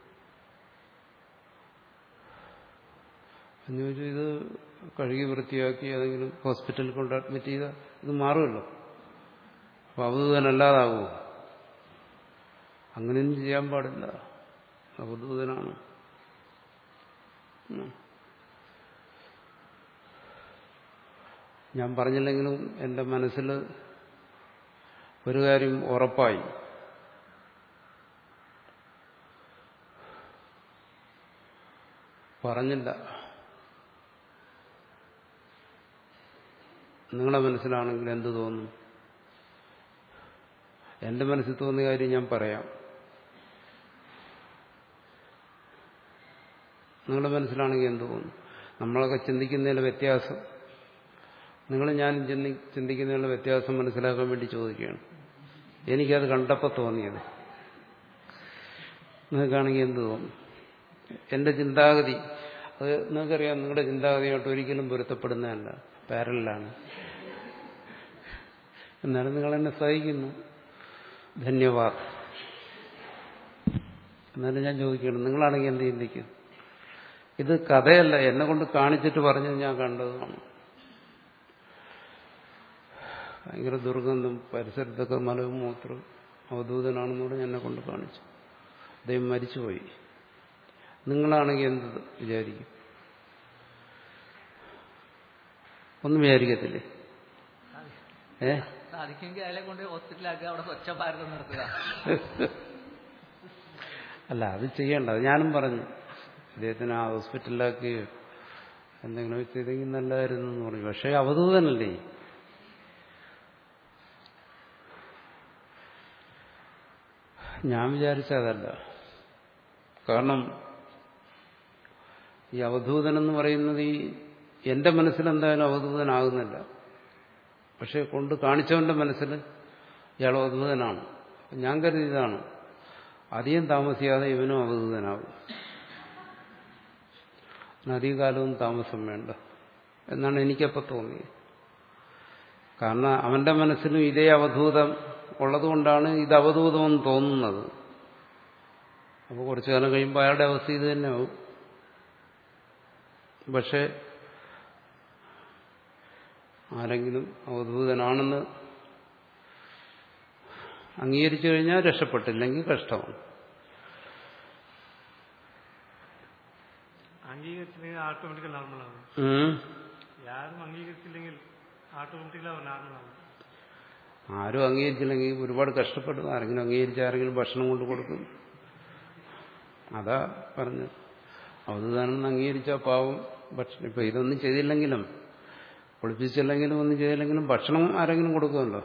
[SPEAKER 1] എന്ന് ചോദിച്ചു ഇത് കഴുകി വൃത്തിയാക്കി ഏതെങ്കിലും ഹോസ്പിറ്റലിൽ കൊണ്ട് അഡ്മിറ്റ് ചെയ്താൽ ഇത് മാറുമല്ലോ അപ്പൊ അവധൂതനല്ലാതാകുമോ അങ്ങനെയൊന്നും ചെയ്യാൻ പാടില്ല അവധൂതനാണ് ഞാൻ പറഞ്ഞില്ലെങ്കിലും എൻ്റെ മനസ്സിൽ ഒരു കാര്യം ഉറപ്പായി പറഞ്ഞില്ല നിങ്ങളുടെ മനസ്സിലാണെങ്കിൽ എന്ത് തോന്നും എന്റെ മനസ്സിൽ തോന്നിയ കാര്യം ഞാൻ പറയാം നിങ്ങളുടെ മനസ്സിലാണെങ്കിൽ എന്ത് തോന്നും നമ്മളൊക്കെ ചിന്തിക്കുന്നതിലെ വ്യത്യാസം നിങ്ങൾ ഞാൻ ചിന്തി ചിന്തിക്കുന്നതിലുള്ള വ്യത്യാസം മനസ്സിലാക്കാൻ വേണ്ടി ചോദിക്കുകയാണ് എനിക്കത് കണ്ടപ്പോൾ തോന്നിയത് നിങ്ങൾക്കാണെങ്കിൽ എന്ത് തോന്നും എന്റെ ചിന്താഗതി അത് നിങ്ങൾക്കറിയാം നിങ്ങളുടെ ചിന്താഗതിയായിട്ട് ഒരിക്കലും പൊരുത്തപ്പെടുന്നതല്ല പാരലാണ് എന്നാലും നിങ്ങൾ എന്നെ സഹിക്കുന്നു ധന്യവാദ് എന്നാലും ഞാൻ ചോദിക്കണം നിങ്ങളാണെങ്കിൽ എന്ത് ചിന്തിക്കും ഇത് കഥയല്ല എന്നെ കൊണ്ട് കാണിച്ചിട്ട് പറഞ്ഞത് ഞാൻ കണ്ടതാണ് ഭയങ്കര ദുർഗന്ധം പരിസരത്തൊക്കെ മലവും മൂത്രവും അവധൂതനാണെന്ന് പറഞ്ഞ് എന്നെ കൊണ്ട് കാണിച്ചു അദ്ദേഹം മരിച്ചുപോയി നിങ്ങളാണെങ്കിൽ എന്ത് വിചാരിക്കും ഒന്നും വിചാരിക്കത്തില്ലേ ഏ
[SPEAKER 2] സാധിക്കുമെങ്കിൽ അയാളെ കൊണ്ട് ഹോസ്പിറ്റലാക്കുക അവിടെ സ്വച്ഛ ഭാരതം നിർത്തുക
[SPEAKER 1] അല്ല അത് ചെയ്യണ്ട അത് ഞാനും പറഞ്ഞു അദ്ദേഹത്തിന് ആ ഹോസ്പിറ്റലിലാക്കി എന്തെങ്കിലും ചെയ്തെങ്കിൽ നല്ലതായിരുന്നു എന്ന് പറഞ്ഞു പക്ഷേ അവധൂതനല്ലേ ഞാൻ വിചാരിച്ച അതല്ല കാരണം ഈ അവധൂതൻ എന്ന് പറയുന്നത് ഈ എന്റെ മനസ്സിൽ എന്തായാലും അവധൂതനാകുന്നില്ല പക്ഷെ കൊണ്ട് കാണിച്ചവന്റെ മനസ്സിൽ ഇയാൾ അവധൂതനാണ് ഞാൻ കരുതിയതാണ് അധികം താമസിയാതെ ഇവനും അവധൂതനാകും അധികകാലവും താമസം വേണ്ട എന്നാണ് എനിക്കപ്പോൾ തോന്നിയത് കാരണം അവന്റെ മനസ്സിലും ഇതേ അവധൂതം ഉള്ളതുകൊണ്ടാണ് ഇത് അവധൂതമെന്ന് തോന്നുന്നത് അപ്പോൾ കുറച്ചു കാലം കഴിയുമ്പോൾ അയാളുടെ അവസ്ഥ ഇത് തന്നെ ആവും പക്ഷെ ആരെങ്കിലും അവധൂതനാണെന്ന് അംഗീകരിച്ചു കഴിഞ്ഞാൽ രക്ഷപ്പെട്ടില്ലെങ്കിൽ കഷ്ടമാണ്
[SPEAKER 3] അംഗീകരിച്ചില്ലെങ്കിൽ ഓട്ടോമാറ്റിക്കൽ നോർമൽ ആവും
[SPEAKER 1] ഉം.
[SPEAKER 3] യാരും അംഗീകരിച്ചില്ലെങ്കിൽ ഓട്ടോമാറ്റിക്കലി അവർ നോർമൽ ആവും
[SPEAKER 1] ആരും അംഗീകരിച്ചില്ലെങ്കിൽ ഒരുപാട് കഷ്ടപ്പെടും ആരെങ്കിലും അംഗീകരിച്ച് ആരെങ്കിലും ഭക്ഷണം കൊണ്ട് കൊടുക്കും അതാ പറഞ്ഞത് അവധൂതാണെന്ന് അംഗീകരിച്ചാൽ പാവം ഭക്ഷണം ഇപ്പൊ ഇതൊന്നും ചെയ്തില്ലെങ്കിലും ഒളിപ്പിച്ചില്ലെങ്കിലും ഒന്നും ചെയ്തില്ലെങ്കിലും ഭക്ഷണം ആരെങ്കിലും കൊടുക്കുമല്ലോ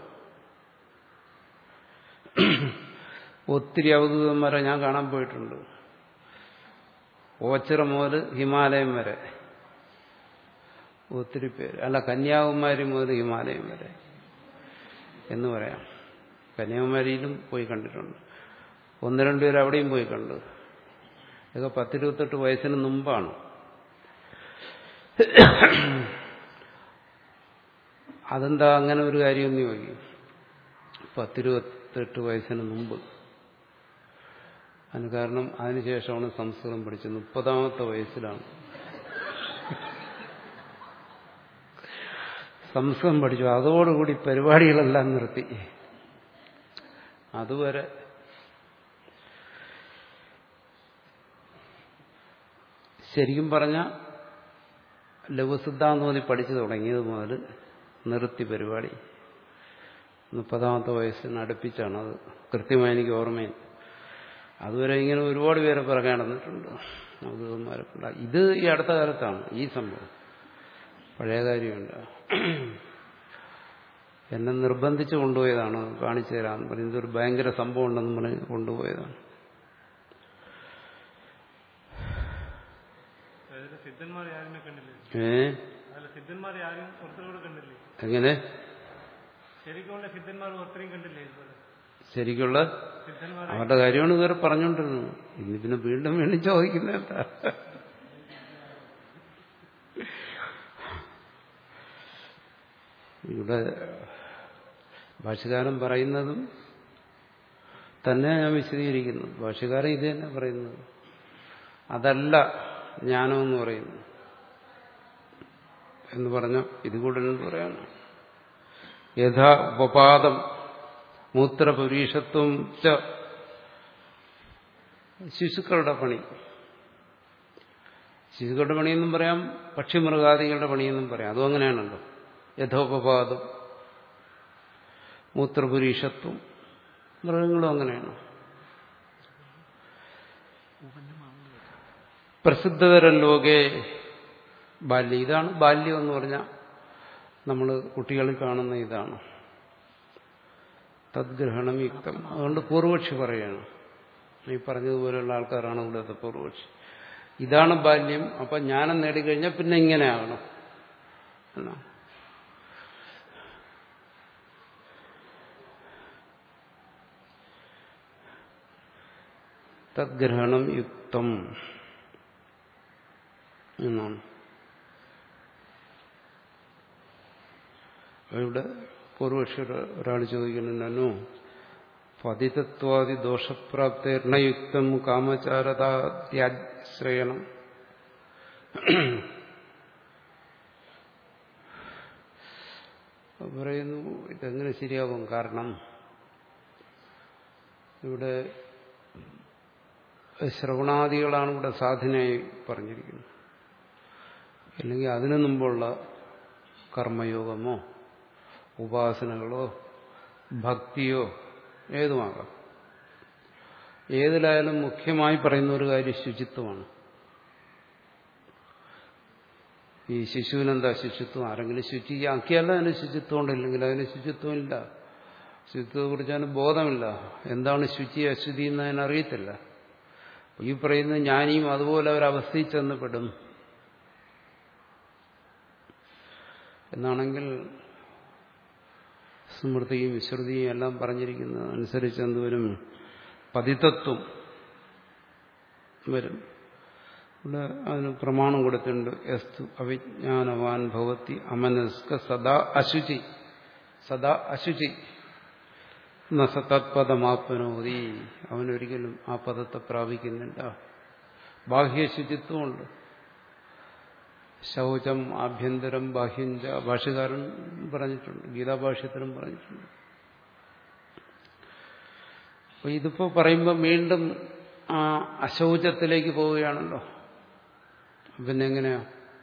[SPEAKER 1] ഒത്തിരി അവധൂതന്മാരെ ഞാൻ കാണാൻ പോയിട്ടുണ്ട് ഓച്ചിറ മുതൽ ഹിമാലയം വരെ ഒത്തിരി പേര് അല്ല കന്യാകുമാരി മുതൽ ഹിമാലയം വരെ എന്ന് പറയാം കന്യാകുമാരിയിലും പോയി കണ്ടിട്ടുണ്ട് ഒന്ന് രണ്ടുപേർ അവിടെയും പോയി കണ്ടു ഇതൊക്കെ പത്തിരുപത്തെട്ട് വയസ്സിന് മുമ്പാണ് അതെന്താ അങ്ങനെ ഒരു കാര്യമെന്ന് ചോദിക്കും പത്തിരുപത്തെട്ട് വയസ്സിന് മുമ്പ് അതിന് കാരണം അതിനുശേഷമാണ് സംസ്കൃതം പഠിച്ചത് മുപ്പതാമത്തെ വയസ്സിലാണ് സംസ്കൃതം പഠിച്ചു അതോടുകൂടി പരിപാടികളെല്ലാം നിർത്തി അതുവരെ ശരിക്കും പറഞ്ഞ ലഘുസിദ്ധാന്തോതി പഠിച്ചു തുടങ്ങിയത് മുതൽ നിർത്തി പരിപാടി മുപ്പതാമത്തെ വയസ്സിന് അടുപ്പിച്ചാണ് അത് കൃത്യമായി എനിക്ക് ഓർമ്മയില്ല അതുവരെ ഇങ്ങനെ ഒരുപാട് പേരെ പിറകെ നടന്നിട്ടുണ്ട് മധുവന്മാരൊക്കെ ഉണ്ട് ഇത് ഈ അടുത്ത കാലത്താണ് ഈ സംഭവം പഴയ കാര്യമുണ്ട് എന്നെ നിർബന്ധിച്ച് കൊണ്ടുപോയതാണ് കാണിച്ചു തരാമെന്ന് പറയുന്നത് ഒരു ഭയങ്കര സംഭവം ഉണ്ടെന്ന് പറഞ്ഞ് കൊണ്ടുപോയതാണ്
[SPEAKER 3] അതായത് സിദ്ധന്മാരെ ആരുമേ കണ്ടില്ലേ
[SPEAKER 1] ഏ
[SPEAKER 3] അതിൽ സിദ്ധന്മാരെ ആരും ഒരുത്തരോട് കണ്ടില്ലേ
[SPEAKER 1] എങ്ങനെ
[SPEAKER 3] ശരിക്കുള്ള സിദ്ധന്മാർ ഒരുത്തരെയും കണ്ടില്ലേ ഇതുപോലെ
[SPEAKER 1] ശരിക്കുള്ള
[SPEAKER 3] സിദ്ധന്മാർ
[SPEAKER 1] അവരുടെ കാര്യമാണ് ഇതുവരെ പറഞ്ഞുകൊണ്ടിരുന്നത് ഇനി പിന്നെ വീണ്ടും വീണ്ടും ചോദിക്കുന്ന എന്താ ഇവിടെ ഭാഷകാരൻ പറയുന്നതും തന്നെ ഞാൻ വിശദീകരിക്കുന്നു ഭാഷകാരൻ ഇത് തന്നെ പറയുന്നത് അതല്ല ജ്ഞാനം എന്ന് പറയുന്നു എന്ന് പറഞ്ഞ ഇത് കൂടുതലെന്ന് പറയാണ് യഥാ ഉപപാദം മൂത്രപുരീഷത്വം ച ശിശുക്കളുടെ പണി ശിശുക്കളുടെ പണിയെന്നും പറയാം പക്ഷിമൃഗാദികളുടെ പണിയെന്നും പറയാം അതും അങ്ങനെയാണല്ലോ യഥോപപാദം മൂത്രപുരീഷത്വം മൃഗങ്ങളും അങ്ങനെയാണ് പ്രസിദ്ധതരം ലോകെ ബാല്യം ഇതാണ് ബാല്യം എന്ന് പറഞ്ഞാൽ നമ്മൾ കുട്ടികളിൽ കാണുന്ന ഇതാണ് തദ്ഗ്രഹണം യുക്തം അതുകൊണ്ട് പൂർവക്ഷി പറയാണ് ഈ പറഞ്ഞതുപോലെയുള്ള ആൾക്കാരാണ് ഇവിടുത്തെ പൂർവക്ഷി ഇതാണ് ബാല്യം അപ്പൊ ജ്ഞാനം നേടിക്കഴിഞ്ഞാൽ പിന്നെ ഇങ്ങനെ ആകണം എന്നാ തദ്ഗ്രഹണം യുക്തം എന്നാണ് ഇവിടെ പൂർവക്ഷി ഒരാൾ ചോദിക്കുന്നുണ്ടോ പതിതത്വാദി ദോഷപ്രാപ്തീർണയുക്തം കാമചാരതാശ്രയണം പറയുന്നു ഇതെങ്ങനെ ശരിയാകും കാരണം ഇവിടെ ശ്രവണാദികളാണ് ഇവിടെ സാധനയായി പറഞ്ഞിരിക്കുന്നത് അല്ലെങ്കിൽ അതിനു മുമ്പുള്ള കർമ്മയോഗമോ ഉപാസനകളോ ഭക്തിയോ ഏതുമാകാം ഏതിലായാലും മുഖ്യമായി പറയുന്ന ഒരു കാര്യം ശുചിത്വമാണ് ഈ ശിശുവിനെന്താ ശുചിത്വം ആരെങ്കിലും ശുചിയാക്കിയല്ല അതിന് ശുചിത്വം ഉണ്ടില്ലെങ്കിൽ അതിന് ശുചിത്വമില്ല ശുചിത്വത്തെക്കുറിച്ച് അതിന് ബോധമില്ല എന്താണ് ശുചി അശുചി എന്ന് അതിനറിയത്തില്ല ഈ പറയുന്ന ജ്ഞാനിയും അതുപോലെ ഒരവസ്ഥയിൽ ചെന്ന് പെടും എന്നാണെങ്കിൽ സ്മൃതിയും വിശ്രുതിയും എല്ലാം പറഞ്ഞിരിക്കുന്നത് അനുസരിച്ച് എന്തുവരും പതിതത്വം വരും ഇവിടെ അതിന് പ്രമാണം കൊടുത്തിട്ടുണ്ട് എസ്തു അവിജ്ഞാനവാൻ ഭവത്തി അമനസ്ക സദാ അശുചി സദാ അശുചി നസതത്പദമാപ്നോതി അവനൊരിക്കലും ആ പദത്തെ പ്രാപിക്കുന്നില്ല ബാഹ്യശുചിത്വമുണ്ട് ശൗചം ആഭ്യന്തരം ബാഹ്യഞ്ച ഭാഷകാരൻ പറഞ്ഞിട്ടുണ്ട് ഗീതാഭാഷ്യത്തിലും പറഞ്ഞിട്ടുണ്ട് അപ്പൊ ഇതിപ്പോ പറയുമ്പോൾ വീണ്ടും ആ അശൗചത്തിലേക്ക് പോവുകയാണല്ലോ പിന്നെ എങ്ങനെയാ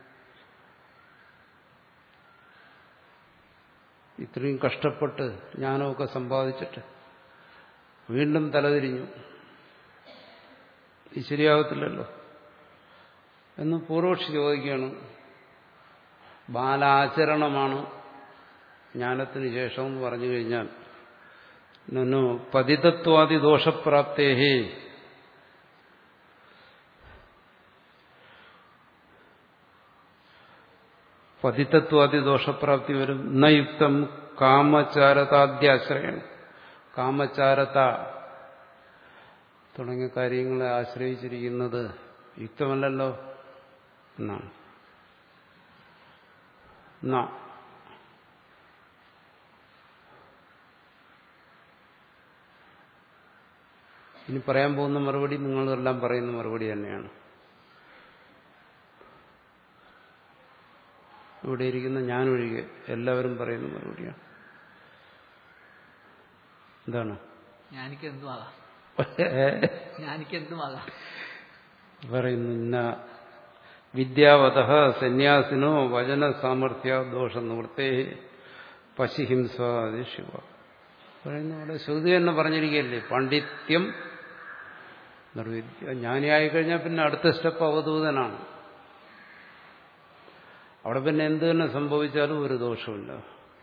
[SPEAKER 1] ഇത്രയും കഷ്ടപ്പെട്ട് ജ്ഞാനമൊക്കെ സമ്പാദിച്ചിട്ട് വീണ്ടും തലതിരിഞ്ഞു ഇത് ശരിയാകത്തില്ലല്ലോ എന്ന് പൂർവക്ഷി ചോദിക്കുകയാണ് ബാലാചരണമാണ് ജ്ഞാനത്തിന് ശേഷം എന്ന് പറഞ്ഞു കഴിഞ്ഞാൽ നന്നു പതിതത്വാദി ദോഷപ്രാപ്തേഹേ പതിതത്വാദി ദോഷപ്രാപ്തി വരും നയുക്തം കാമചാരതാദ്യാശ്രയം കാമചാരത തുടങ്ങിയ കാര്യങ്ങളെ ആശ്രയിച്ചിരിക്കുന്നത് യുക്തമല്ലല്ലോ എന്നാണ് എന്നാ ഇനി പറയാൻ പോകുന്ന മറുപടി നിങ്ങളെല്ലാം പറയുന്ന മറുപടി തന്നെയാണ് ഇവിടെ ഇരിക്കുന്ന ഞാനൊഴികെ എല്ലാവരും പറയുന്ന മറുപടിയാണ് എന്താണ്
[SPEAKER 2] ഞാനിക്ക് എന്തുമാകാം ഞാനിക്ക് എന്തുമാകാം
[SPEAKER 1] പറയുന്നു ഇന്ന വിദ്യാവത സന്യാസിനോ വചന സാമർഥ്യ ദോഷ നിവൃത്തേ പശുഹിംസാദി ശിവ പറയുന്നു അവിടെ ശ്രുതി തന്നെ പറഞ്ഞിരിക്കുകയല്ലേ പാണ്ഡിത്യം നിർവിദ്യ ജ്ഞാനിയായി കഴിഞ്ഞാൽ പിന്നെ അടുത്ത സ്റ്റെപ്പ് അവധൂതനാണ് അവിടെ പിന്നെ എന്ത് തന്നെ സംഭവിച്ചാലും ഒരു ദോഷമില്ല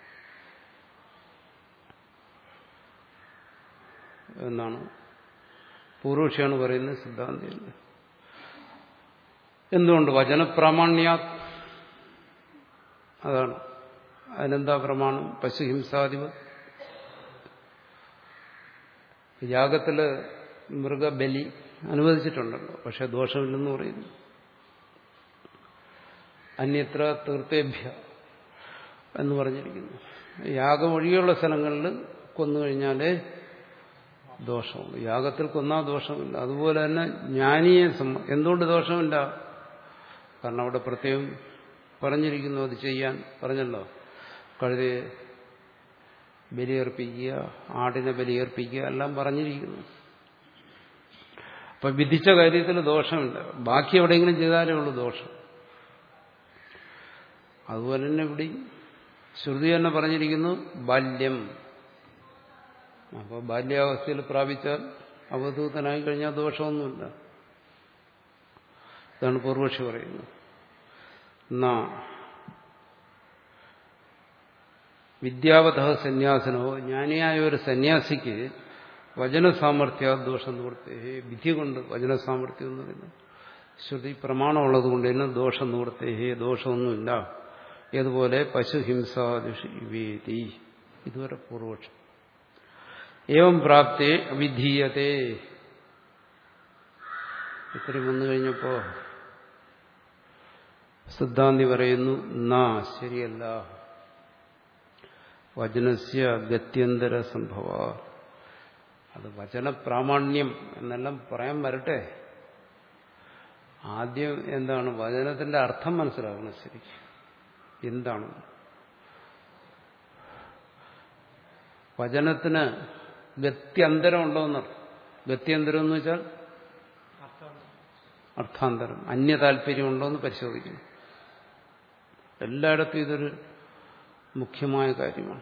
[SPEAKER 1] എന്നാണ് പൂർവക്ഷിയാണ് പറയുന്നത് സിദ്ധാന്തിയിൽ എന്തുകൊണ്ട് വചനപ്രാമാണ്യാ അതാണ് അതിനെന്താ പ്രമാണം പശുഹിംസാധിപ യാഗത്തില് മൃഗബലി അനുവദിച്ചിട്ടുണ്ടല്ലോ പക്ഷെ ദോഷമില്ലെന്ന് പറയുന്നു അന്യത്ര തീർത്ഥേഭ്യ എന്ന് പറഞ്ഞിരിക്കുന്നു യാഗം ഒഴികെയുള്ള സ്ഥലങ്ങളിൽ കൊന്നുകഴിഞ്ഞാലേ ദോഷമുള്ളൂ യാഗത്തിൽ കൊന്നാ ദോഷമില്ല അതുപോലെ തന്നെ ജ്ഞാനിയെ സംബ- എന്തുകൊണ്ട് ദോഷമില്ല കാരണം അവിടെ പ്രത്യേകം പറഞ്ഞിരിക്കുന്നു അത് ചെയ്യാൻ പറഞ്ഞല്ലോ കഴുതയെ ബലിയർപ്പിക്കുക ആടിനെ ബലിയർപ്പിക്കുക എല്ലാം പറഞ്ഞിരിക്കുന്നു അപ്പൊ വിധിച്ച കാര്യത്തിൽ ദോഷമില്ല ബാക്കി എവിടെയെങ്കിലും ചെയ്താലേ ഉള്ളൂ ദോഷം അതുപോലെ തന്നെ ഇവിടെ ശ്രുതി തന്നെ പറഞ്ഞിരിക്കുന്നു ബാല്യം അപ്പോൾ ബാല്യാവസ്ഥയിൽ പ്രാപിച്ചാൽ അവധൂതനായി കഴിഞ്ഞാൽ ദോഷമൊന്നുമില്ല ഇതാണ് പൂർവക്ഷി പറയുന്നത് എന്നാ വിദ്യാവത സന്യാസനോ ജ്ഞാനിയായ ഒരു സന്യാസിക്ക് വചനസാമർഥ്യ ദോഷം നിവൃത്തി വിധി കൊണ്ട് വചനസാമർഥ്യം എന്ന് പറയുന്നത് ശ്രുതി പ്രമാണമുള്ളത് കൊണ്ട് തന്നെ ദോഷം നിവൃത്തി ദോഷമൊന്നുമില്ല ഏതുപോലെ പശുഹിംസാദിഷി ഇതുവരെ പൂർവക്ഷം ഏവം പ്രാപ്തേ അവിധീയതേ ഇത്രയും വന്നു കഴിഞ്ഞപ്പോ സിദ്ധാന്തി പറയുന്നു നാ ശരിയല്ല വചനസ്യ ഗത്യന്തര സംഭവ അത് വചനപ്രാമാണ്യം എന്നെല്ലാം പറയാൻ വരട്ടെ ആദ്യം എന്താണ് വചനത്തിന്റെ അർത്ഥം മനസ്സിലാക്കണം ശരിക്കും എന്താണ് വചനത്തിന് ഗത്യന്തരം ഉണ്ടോന്നർത്ഥം ഗത്യന്തരം എന്ന് വെച്ചാൽ അർത്ഥാന്തരം അന്യ താല്പര്യം ഉണ്ടോ എന്ന് പരിശോധിക്കണം എല്ലായിടത്തും ഇതൊരു മുഖ്യമായ കാര്യമാണ്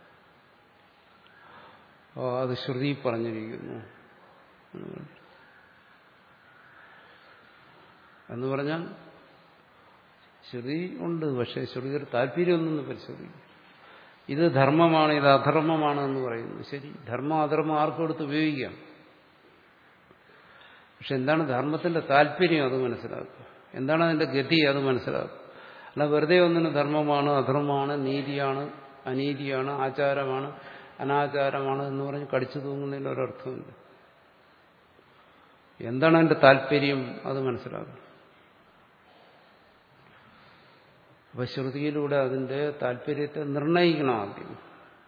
[SPEAKER 1] ആ, അത് ശ്രുതി പറഞ്ഞിരിക്കുന്നു എന്ന് പറഞ്ഞു. എന്ന് പറഞ്ഞാൽ ശ്രുതി ഉണ്ട് പക്ഷെ ശ്രുതിയുടെ താല്പര്യമൊന്നും പരിശോധിക്കും ഇത് ധർമ്മമാണ് ഇത് അധർമ്മമാണ് എന്ന് പറയുന്നു ശരി ധർമ്മം അധർമ്മം ആർക്കും എടുത്ത് ഉപയോഗിക്കാം പക്ഷെ എന്താണ് ധർമ്മത്തിന്റെ താല്പര്യം അത് മനസ്സിലാക്കുക എന്താണ് അതിന്റെ ഗതി അത് മനസ്സിലാക്കുക അല്ല വെറുതെ ഒന്നിന് ധർമ്മമാണ് അധർമ്മമാണ് നീതിയാണ് അനീതിയാണ് ആചാരമാണ് അനാചാരമാണ് എന്ന് പറഞ്ഞ് കടിച്ചു തൂങ്ങുന്നതിന് ഒരർത്ഥമില്ല എന്താണ് അതിന്റെ താല്പര്യം അത് മനസ്സിലാക്കണം അപ്പൊ ശ്രുതിയിലൂടെ അതിന്റെ താല്പര്യത്തെ നിർണയിക്കണം ആദ്യം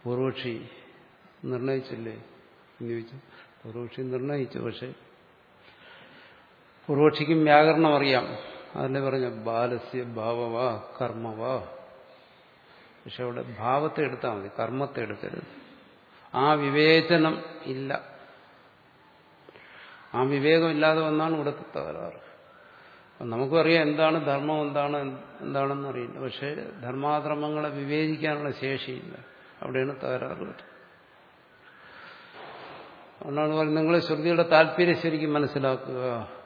[SPEAKER 1] പൂർവക്ഷി നിർണയിച്ചില്ലേ എന്ന് ചോദിച്ചു പൂർവക്ഷി നിർണയിച്ചു പക്ഷെ പൂർവക്ഷിക്കും വ്യാകരണം അറിയാം അതല്ലേ പറഞ്ഞ ബാലസ്യ ഭാവവാ കർമ്മവാ പക്ഷെ അവിടെ ഭാവത്തെ എടുത്താൽ മതി കർമ്മത്തെ എടുക്കരുത് ആ വിവേചനം ഇല്ല ആ വിവേകമില്ലാതെ വന്നാണ് ഇവിടുത്തെ തകരാറ് അപ്പം നമുക്കും അറിയാം എന്താണ് ധർമ്മം എന്താണ് എന്താണെന്ന് അറിയില്ല പക്ഷേ ധർമാധർമ്മങ്ങളെ വിവേചിക്കാനുള്ള ശേഷിയില്ല അവിടെയാണ് തകരാറ് വരുന്നത് അതുകൊണ്ടാണ് പറയുന്നത് നിങ്ങൾ ശ്രുതിയുടെ താല്പര്യം ശരിക്കും മനസ്സിലാക്കുക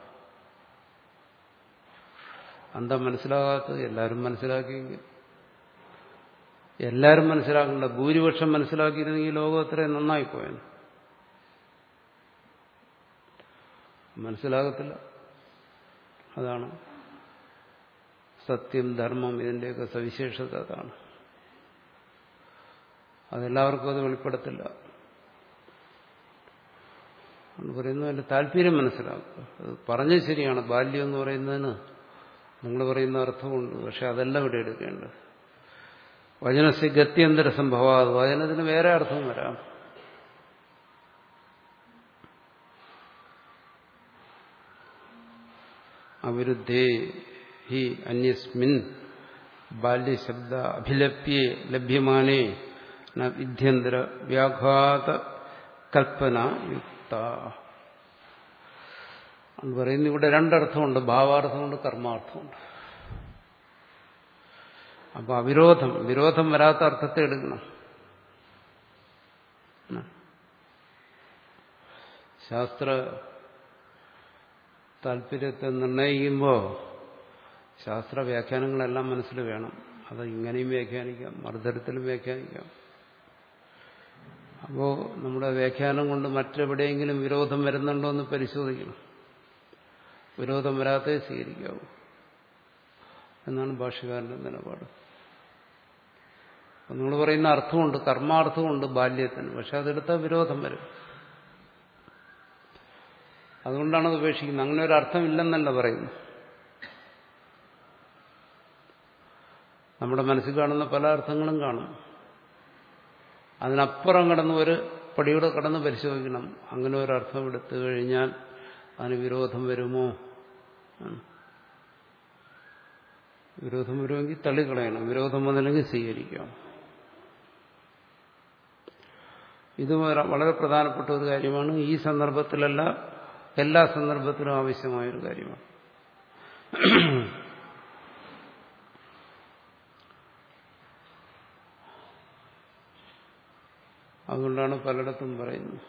[SPEAKER 1] എന്താ മനസ്സിലാകാത്തത് എല്ലാവരും മനസ്സിലാക്കിയെങ്കിൽ എല്ലാവരും മനസ്സിലാക്കണ്ട ഭൂരിപക്ഷം മനസ്സിലാക്കിയിരുന്നെങ്കിൽ ലോകം അത്രയും നന്നായിപ്പോയാണ് മനസ്സിലാകത്തില്ല അതാണ് സത്യം ധർമ്മം ഇതിൻ്റെയൊക്കെ സവിശേഷത അതാണ് അതെല്ലാവർക്കും അത് വെളിപ്പെടുത്തില്ല എന്ന് പറയുന്നത് അതിന്റെ താല്പര്യം മനസ്സിലാക്കുക അത് പറഞ്ഞത് ശരിയാണ് ബാല്യം എന്ന് പറയുന്നതിന് നിങ്ങൾ പറയുന്ന അർത്ഥമുണ്ട് പക്ഷെ അതല്ല ഇവിടെ എടുക്കേണ്ടത് വചനസ് ഗത്യന്തര സംഭവം വചനത്തിന് വേറെ അർത്ഥം വരാം അവിരുദ്ധേ ഹി അന്യസ്മിൻ ബാല്യശബ്ദ അഭിലപ്യേ ലഭ്യമാനേ ന വിദ്യന്തര വ്യാഘാത കൽപ്പന യുക്ത എന്ന് പറയുന്ന ഇവിടെ രണ്ടർത്ഥമുണ്ട് ഭാവാർത്ഥമുണ്ട് കർമാർത്ഥമുണ്ട് അപ്പൊ അവിരോധം വിരോധം വരാത്ത അർത്ഥത്തെ എടുക്കണം ശാസ്ത്ര താല്പര്യത്തെ നിർണയിക്കുമ്പോൾ ശാസ്ത്ര വ്യാഖ്യാനങ്ങളെല്ലാം മനസ്സിൽ വേണം അത് ഇങ്ങനെയും വ്യാഖ്യാനിക്കാം മറുതരത്തിലും വ്യാഖ്യാനിക്കാം അപ്പോൾ നമ്മുടെ വ്യാഖ്യാനം കൊണ്ട് മറ്റെവിടെയെങ്കിലും വിരോധം വരുന്നുണ്ടോ എന്ന് പരിശോധിക്കണം വിരോധം വരാത്തേ സ്വീകരിക്കാവൂ എന്നാണ് ഭാഷകാരന്റെ നിലപാട് അപ്പം നിങ്ങൾ പറയുന്ന അർത്ഥമുണ്ട് കർമാർത്ഥമുണ്ട് ബാല്യത്തിന് പക്ഷെ അതെടുത്താൽ വിരോധം വരും അതുകൊണ്ടാണ് അത് ഉപേക്ഷിക്കുന്നത് അങ്ങനെ ഒരു അർത്ഥമില്ലെന്നല്ല പറയുന്നു നമ്മുടെ മനസ്സിൽ കാണുന്ന പല അർത്ഥങ്ങളും കാണും അതിനപ്പുറം കടന്ന് ഒരു പടിയൂടെ കടന്ന് പരിശോധിക്കണം അങ്ങനെ ഒരു അർത്ഥം എടുത്തു കഴിഞ്ഞാൽ അതിന് വിരോധം വരുമോ വിരോധം വരുമെങ്കിൽ തള്ളിക്കളയണം വിരോധം വന്നില്ലെങ്കിൽ സ്വീകരിക്കാം ഇത് വളരെ പ്രധാനപ്പെട്ട ഒരു കാര്യമാണ് ഈ സന്ദർഭത്തിലല്ല എല്ലാ സന്ദർഭത്തിലും ആവശ്യമായൊരു കാര്യമാണ് അതുകൊണ്ടാണ് പലയിടത്തും പറയുന്നത്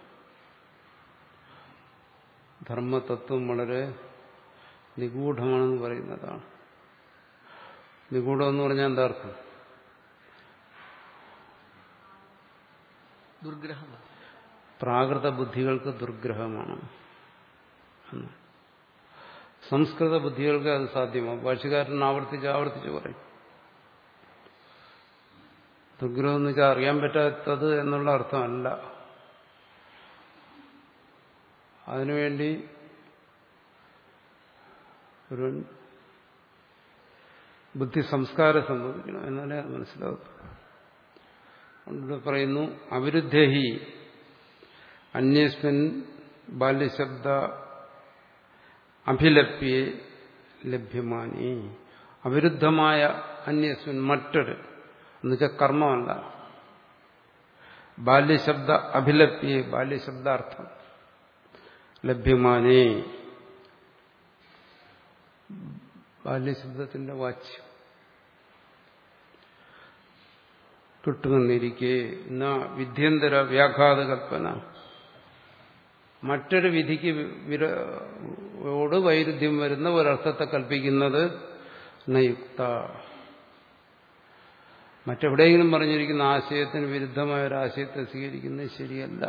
[SPEAKER 1] ധർമ്മതത്വം വളരെ നിഗൂഢമാണെന്ന് പറയുന്നതാണ് നിഗൂഢം എന്ന് പറഞ്ഞാൽ എന്താ അർത്ഥം
[SPEAKER 2] ദുർഗ്രഹം
[SPEAKER 1] പ്രാകൃത ബുദ്ധികൾക്ക് ദുർഗ്രഹമാണ് എന്ന്. സംസ്കൃത ബുദ്ധികൾക്ക് അത് സാധ്യമാകും ഭാഷകാരൻ ആവർത്തിച്ച് ആവർത്തിച്ച് പറയും ദുർഗ്രഹം എന്ന് വെച്ചാൽ അറിയാൻ പറ്റാത്തത് എന്നുള്ള അർത്ഥമല്ല അതിനുവേണ്ടി ഒരു ബുദ്ധി സംസ്കാരം സംഭവിക്കണം എന്നാലേ അത് മനസ്സിലാകൂ അതുകൊണ്ട് പറയുന്നു അവിരുദ്ധഹി അന്യസ്മിൻ ബാല്യശബ്ദ അഭിലപ്യെ ലഭ്യമാനി അവിരുദ്ധമായ അന്യസ്മിൻ മറ്റൊരു എന്നുവെച്ചാൽ കർമ്മമല്ല ബാല്യശബ്ദ അഭിലപ്യെ ബാല്യശബ്ദാർത്ഥം ലഭ്യമാനേ ബാല്യശബ്ദത്തിന്റെ വാച്യം കിട്ടുമെന്നിരിക്കെ എന്ന വിദ്യന്തര വ്യാഘാത കൽപ്പന മറ്റൊരു വിധിക്ക് വിരോട് വൈരുദ്ധ്യം വരുന്ന ഒരർത്ഥത്തെ കൽപ്പിക്കുന്നത് നയുക്ത മറ്റെവിടെയെങ്കിലും പറഞ്ഞിരിക്കുന്ന ആശയത്തിന് വിരുദ്ധമായ ഒരു ആശയത്തെ സ്വീകരിക്കുന്നത് ശരിയല്ല